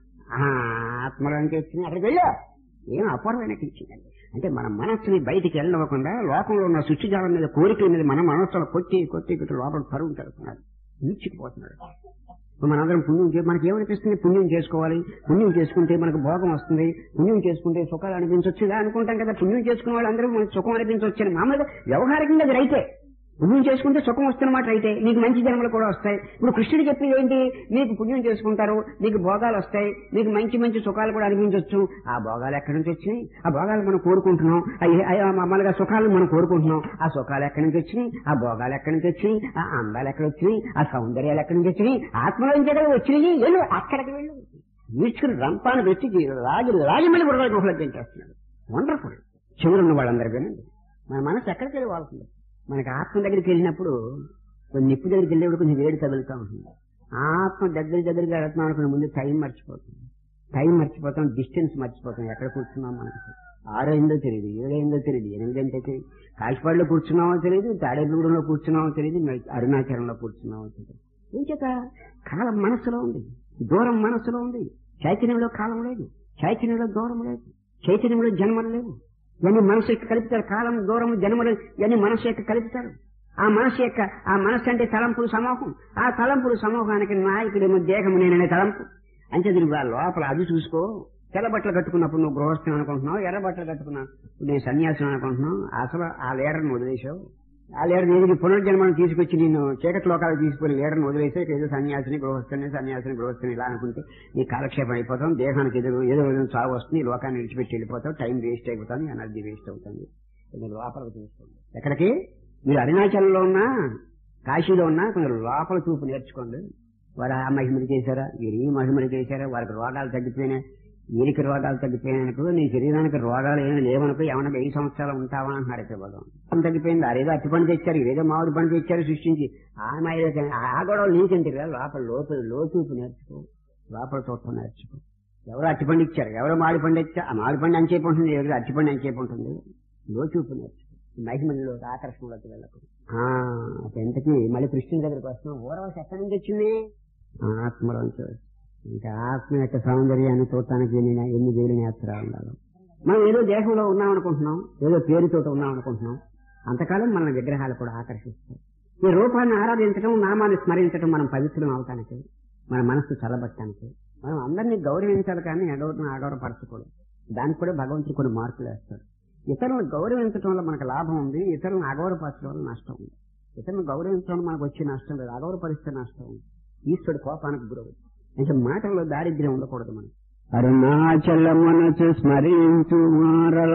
ఆ, ఆత్మలో నుంచి వచ్చినాయి అక్కడికి వెళ్ళు ఏం అపూర్వమైన ఇచ్చిందండి అంటే మన మనస్సుని బయటికి వెళ్ళనివ్వకుండా లోకంలో ఉన్న సుచ్చిజాలం మీద కోరికల మీద మన మనస్సులో కొట్టి కొట్టి కొట్టి లోపల పరుగు తడుతున్నాడు ఈడ్చిపోతున్నాడు ఇప్పుడు మనందరం పుణ్యం చే మనకి ఏమనిపిస్తుంది పుణ్యం చేసుకోవాలి పుణ్యం చేసుకుంటే మనకు భోగం వస్తుంది పుణ్యం చేసుకుంటే సుఖాలు అనిపించవచ్చు అనుకుంటాం కదా పుణ్యం చేసుకున్న వాళ్ళందరూ మనకు సుఖం అనిపించవచ్చు అని మామూలుగా వ్యవహారికంగా అది రైతే పుణ్యం చేసుకుంటే సుఖం వస్తున్నమాట రైతే నీకు మంచి జన్మలు కూడా వస్తాయి ఇప్పుడు కృష్ణుడు చెప్పేది ఏంటి మీకు పుణ్యం చేసుకుంటారు మీకు భోగాలు వస్తాయి మీకు మంచి మంచి సుఖాలు కూడా అనిపించవచ్చు ఆ భోగాలు ఎక్కడి నుంచి వచ్చినాయి ఆ భోగాలు మనం కోరుకుంటున్నాం అయ్యి- అయ్యి మామూలుగా సుఖాలు మనం కోరుకుంటున్నాం ఆ సుఖాలు ఎక్కడి నుంచి వచ్చినాయి ఆ భోగాలు ఎక్కడి నుంచి వచ్చినాయి ఆ అందాలు ఎక్కడ వచ్చినాయి ఆ సౌందర్యాలు ఎక్కడి నుంచి వచ్చినాయి ఆత్మలో నుంచి ఎక్కడ వచ్చినాయి వెళ్ళు అక్కడికి వెళ్ళు ఈడ్చుకుని రంపాన్ని పెట్టి రాగి రాగి మళ్ళీ బుర్రలో గుహలకు పెంచేస్తున్నాడు వండర్ఫుల్ చెవులున్న వాళ్ళందరూ వినండి మన మనసు ఎక్కడికి వెళ్ళి వాళ్తుంది మనకి ఆత్మ దగ్గరికి వెళ్ళినప్పుడు కొంచెం నిప్పు దగ్గరికి వెళ్ళేప్పుడు కొంచెం వేడి తగులుతూ ఉంటుంది ఆత్మ దగ్గర దగ్గరగా వెళ్తున్నాం అనుకున్న ముందు టైం మర్చిపోతుంది టైం మర్చిపోతాం డిస్టెన్స్ మర్చిపోతాం ఎక్కడ కూర్చున్నాం మనకి ఆరు అయిందో తెలియదు ఏడు అయిందో తెలియదు ఎనిమిది అంటే తెలియదు కాశీపాడులో కూర్చున్నామో తెలియదు తాడేపూడంలో కూర్చున్నామో తెలియదు మరి అరుణాచలంలో కూర్చున్నామో తెలియదు ఏం చేత కాలం మనస్సులో ఉంది దూరం మనస్సులో ఉంది చైతన్యంలో కాలం లేదు చైతన్యంలో దూరం లేదు చైతన్యంలో జన్మలు లేవు ఇవన్నీ మనసు యొక్క కలుపుతారు కాలం దూరం జన్మలు ఇవన్నీ మనసు యొక్క కలుపుతారు ఆ మనసు యొక్క ఆ మనసు అంటే తలంపుల సమూహం ఆ తలంపుల సమూహానికి నాయకుడేమో దేహము నేననే తలంపు అంటే దీని లోపల అది చూసుకో తెల్ల బట్టలు కట్టుకున్నప్పుడు నువ్వు గృహస్థం అనుకుంటున్నావు ఎర్ర బట్టలు కట్టుకున్నావు ఇప్పుడు నేను సన్యాసం అనుకుంటున్నావు అసలు ఆ లీడర్ని వదిలేసావు ఆ లీడర్ ఏది పునర్జన్మను తీసుకొచ్చి నిన్ను చీకటి లోకాలకు తీసుకుని లీడర్ని వదిలేసే ఏదో సన్యాసిని గృహస్థని సన్యాసిని గృహస్థని ఇలా అనుకుంటే నీ కాలక్షేపం అయిపోతాం దేహానికి ఎదురు ఏదో విధంగా చావు వస్తుంది ఈ లోకాన్ని విడిచిపెట్టి వెళ్ళిపోతావు టైం వేస్ట్ అయిపోతుంది ఎనర్జీ వేస్ట్ అవుతుంది కొంచెం లోపలికి చూసుకోండి ఎక్కడికి మీరు అరుణాచలంలో ఉన్నా కాశీలో ఉన్నా కొంచెం లోపల చూపు నేర్చుకోండి వారు ఆ మహిమలు చేశారా వీరు ఈ మహిమలు చేశారా వారికి రోగాలు తగ్గిపోయినాయి వీరికి రోగాలు తగ్గిపోయినాయనుకో నీ శరీరానికి రోగాలు ఏమి లేవనుకో ఏమన్నా వెయ్యి సంవత్సరాలు ఉంటావా అంటున్నాడు ఇక్కడ భగవాన్ తగ్గిపోయింది అరేదో అట్టి పని తెచ్చారు ఏదో మామిడి పని తెచ్చారు సృష్టించి ఆ మాయలో ఆ గొడవ నీకెందుకు రా? లోపల లోపల లోచూపు నేర్చుకో లోపల చూడటం నేర్చుకో ఎవరో అట్టి పండు ఇచ్చారు ఎవరో మామిడి పండు ఇచ్చారు ఆ మామిడి పండు అంచేపు ఉంటుంది ఎవరు అట్టి పండు అంచేపు ఉంటుంది లోచూపు నేర్చుకో మహిమల్లో ఆకర్షణలోకి వెళ్ళకు ఆ, అప్పుడు ఎంతకి మళ్ళీ కృష్ణుని దగ్గరికి వస్తున్నాం ఊరవసి ఎక్కడి నుంచి వచ్చింది ఆత్మలోంచి వచ్చింది. ఇంకా ఆత్మ యొక్క సౌందర్యాన్ని చూడటానికి ఎన్ని ఎన్ని వేలు నేత్రాలు ఉండాలి మనం ఏదో దేశంలో ఉన్నాం అనుకుంటున్నాం ఏదో పేరుతో ఉన్నాం అనుకుంటున్నాం అంతకాలం మన విగ్రహాలు కూడా ఆకర్షిస్తాయి ఈ రూపాన్ని ఆరాధించడం నామాన్ని స్మరించడం మనం పవిత్రం అవటానికి మన మనస్సు చల్లబట్టడానికి మనం అందరినీ గౌరవించాలి కానీ ఎడవడం ఆడవరపరచకూడదు దానికి కూడా భగవంతుడు కొన్ని మార్పులు వేస్తాడు ఇతరులను గౌరవించడం వల్ల మనకు లాభం ఉంది ఇతరులను అగౌరవపరచడం వల్ల నష్టం ఉంది ఇతరులను గౌరవించడం వల్ల మనకు వచ్చే నష్టం లేదు అగౌరవపరిస్తే నష్టం ఉంది ఈశ్వరుడు కోపానికి గురవుతుంది అంటే మాటల్లో దారిద్ర్యం ఉండకూడదు మనం అరుణాచలమునచు స్మరించు మారలం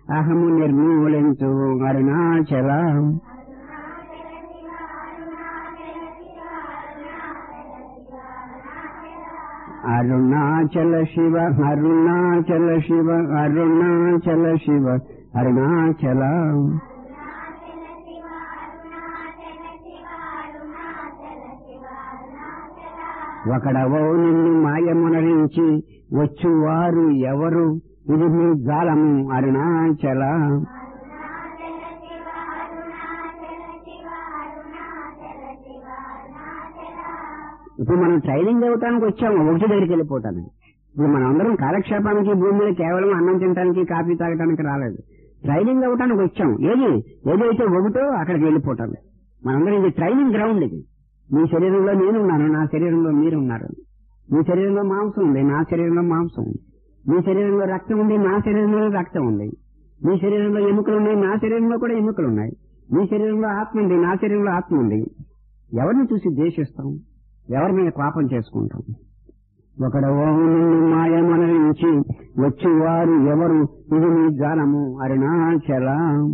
అహము నిర్మూలించు అరుణాచల అరుణాచల శివ అరుణాచల శివ అరుణాచల శివ అరుణాచల ఒకడవో నిన్ను మాయమునరించి వచ్చువారు ఎవరు ఇది మీ జాలము అరుణాచల ఇప్పుడు మనం ట్రైనింగ్ అవ్వటానికి వచ్చాము ఒకటి దగ్గరికి వెళ్ళిపోతాను ఇప్పుడు మనం అందరం కాలక్షేపానికి భూమి మీద కేవలం అన్నం తినడానికి కాఫీ తాగడానికి రాలేదు ట్రైనింగ్ అవ్వటానికి వచ్చాం ఏది ఏదైతే ఒకటో అక్కడికి వెళ్ళిపోతాను మనందరం ఇది ట్రైనింగ్ గ్రౌండ్ ఇది మీ శరీరంలో నేనున్నాను నా శరీరంలో మీరు ఉన్నారు మీ శరీరంలో మాంసం ఉంది నా శరీరంలో మాంసం ఉంది మీ శరీరంలో రక్తం ఉంది నా శరీరంలో రక్తం ఉంది మీ శరీరంలో ఎముకలు ఉన్నాయి నా శరీరంలో కూడా ఎముకలు ఉన్నాయి మీ శరీరంలో ఆత్మ ఉంది నా శరీరంలో ఆత్మ ఉంది ఎవరిని చూసి ద్వేషిస్తాం ఎవరి మీద పాపం చేసుకుంటాం ఒకడవో నిన్ను మాయమనరించి వచ్చేవారు ఎవరు ఇది నీ జాలము అరుణాచల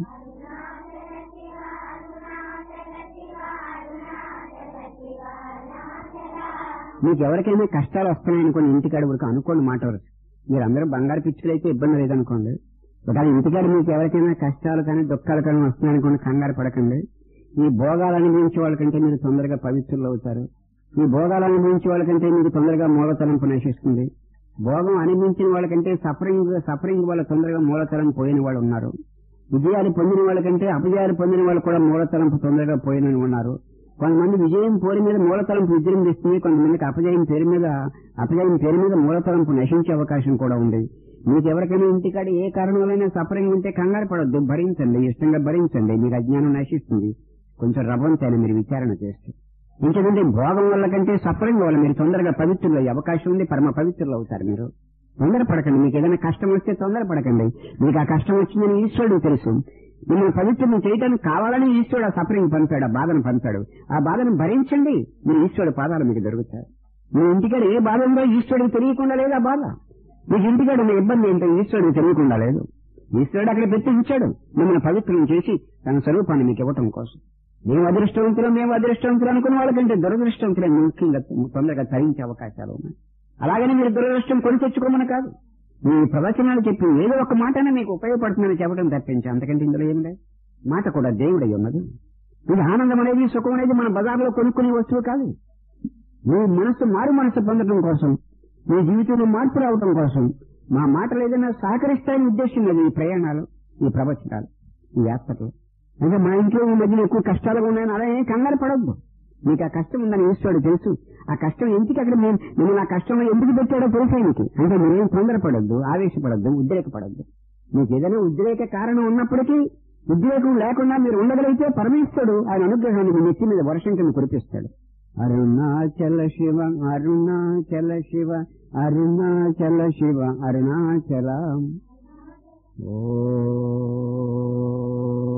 మీకు ఎవరికైనా కష్టాలు వస్తున్నాయనుకోండి ఇంటికాడ వరకు అనుకోండి మాట వరకు మీరందరూ బంగారు పిచ్చులు అయితే ఇబ్బంది లేదనుకోండి ఒకవేళ ఇంటికాడ మీకు ఎవరికైనా కష్టాలు కానీ దుఃఖాలు కానీ వస్తున్నాయనుకోండి కంగారు పడకండి ఈ భోగాలు అనుభవించే వాళ్ళకంటే మీరు తొందరగా పవిత్రులు అవుతారు ఈ భోగాలు అనుభవించే వాళ్ళకంటే మీకు తొందరగా మూలతలంపు నశిస్తుంది భోగం అనుభవించిన వాళ్ళకంటే సఫరింగ్ సఫరింగ్ వల్ల తొందరగా మూలతలం పోయిన వాళ్ళు ఉన్నారు విజయాలు పొందిన వాళ్ళకంటే అపజయాలు పొందిన వాళ్ళు కూడా మూలతలంపు తొందరగా పోయిన ఉన్నారు కొంతమంది విజయం పేరు మీద మూలతలంపు విజృంభిస్తుంది కొంతమందికి అపజయం పేరు మీద అపజయం పేరు మీద మూలతలంపు నశించే అవకాశం కూడా ఉంది మీకు ఎవరికైనా ఇంటికాడ ఏ కారణం వల్లైనా సఫరింగ్ ఉంటే కంగారు పడొద్దు భరించండి ఇష్టంగా భరించండి మీకు అజ్ఞానం నశిస్తుంది కొంచెం రవ్వంతైనా మీరు విచారణ చేస్తే ఇంకేంటంటే భోగం వల్ల కంటే సఫరింగ్ వల్ల మీరు తొందరగా పవిత్రులు అయ్యే అవకాశం ఉంది పరమ పవిత్రులు అవుతారు మీరు తొందర పడకండి మీకు ఏదైనా కష్టం వస్తే తొందర పడకండి మీకు ఆ కష్టం వచ్చిందని ఈశ్వరుడు తెలుసు మిమ్మల్ని పవిత్రం చేయడానికి కావాలని ఈశ్వరుడు ఆ సఫరింగ్ పంపాడు ఆ బాధను పంపాడు ఆ బాధను భరించండి మీరు ఈశ్వరుడు పాదాలు మీకు దొరుకుతారు మీ ఇంటికాడ ఏ బాధ ఉందో ఈశ్వరుడికి తెలియకుండా లేదు ఆ బాధ మీకు ఇంటికాడ ఉన్న ఇబ్బంది ఏంటో ఈశ్వరుడికి తెలియకుండా లేదు ఈశ్వరుడు అక్కడ పెట్టి ఇచ్చాడు మిమ్మల్ని పవిత్రం చేసి తన స్వరూపాన్ని మీకు ఇవ్వటం కోసం మేము అదృష్టవంతులం మేము అదృష్టవంతులు అనుకున్న వాళ్ళకంటే దురదృష్టవంతులే ముఖ్యంగా తొందరగా తరించే అవకాశాలు ఉన్నాయి అలాగని మీరు దురదృష్టం కొని తెచ్చుకోమని కాదు మీ ప్రవచనాలు చెప్పి ఏదో ఒక మాటనే మీకు ఉపయోగపడుతుందని చెప్పడం తప్పించి అంతకంటే ఇందులో ఏం లేదు మాట కూడా దేవుడై ఉన్నది ఇది ఆనందం అనేది సుఖం అనేది మన బజార్లో కొనుక్కునే వస్తువు కాదు మీ మనస్సు మారు మనస్సు పొందడం కోసం మీ జీవితంలో మార్పు రావడం కోసం మా మాటలు ఏదైనా సహకరిస్తాయని ఉద్దేశం లేదు ఈ ప్రయాణాలు ఈ ప్రవచనాలు ఈ యాత్రలు అంటే మా ఇంట్లో ఈ మధ్యన ఎక్కువ కష్టాలుగా ఉన్నాయని అలా ఏం కంగారు పడవద్దు మీకు ఆ కష్టం ఉందని ఈశ్వరుడు తెలుసు ఆ కష్టం ఎందుకు అక్కడ మేము మిమ్మల్ని ఆ కష్టంలో ఎందుకు పెట్టాడో తెలుసు ఆయనకి అంటే మీరేం తొందరపడద్దు ఆవేశపడద్దు ఉద్రేకపడద్దు మీకు ఏదైనా ఉద్రేక కారణం ఉన్నప్పటికీ ఉద్రేకం లేకుండా మీరు ఉండగలిగితే పరమేశ్వరుడు ఆయన అనుగ్రహాన్ని మీ నెత్తి మీద వర్షం కింద కురిపిస్తాడు అరుణాచల శివ అరుణాచల శివ అరుణాచల శివ అరుణాచల ఓ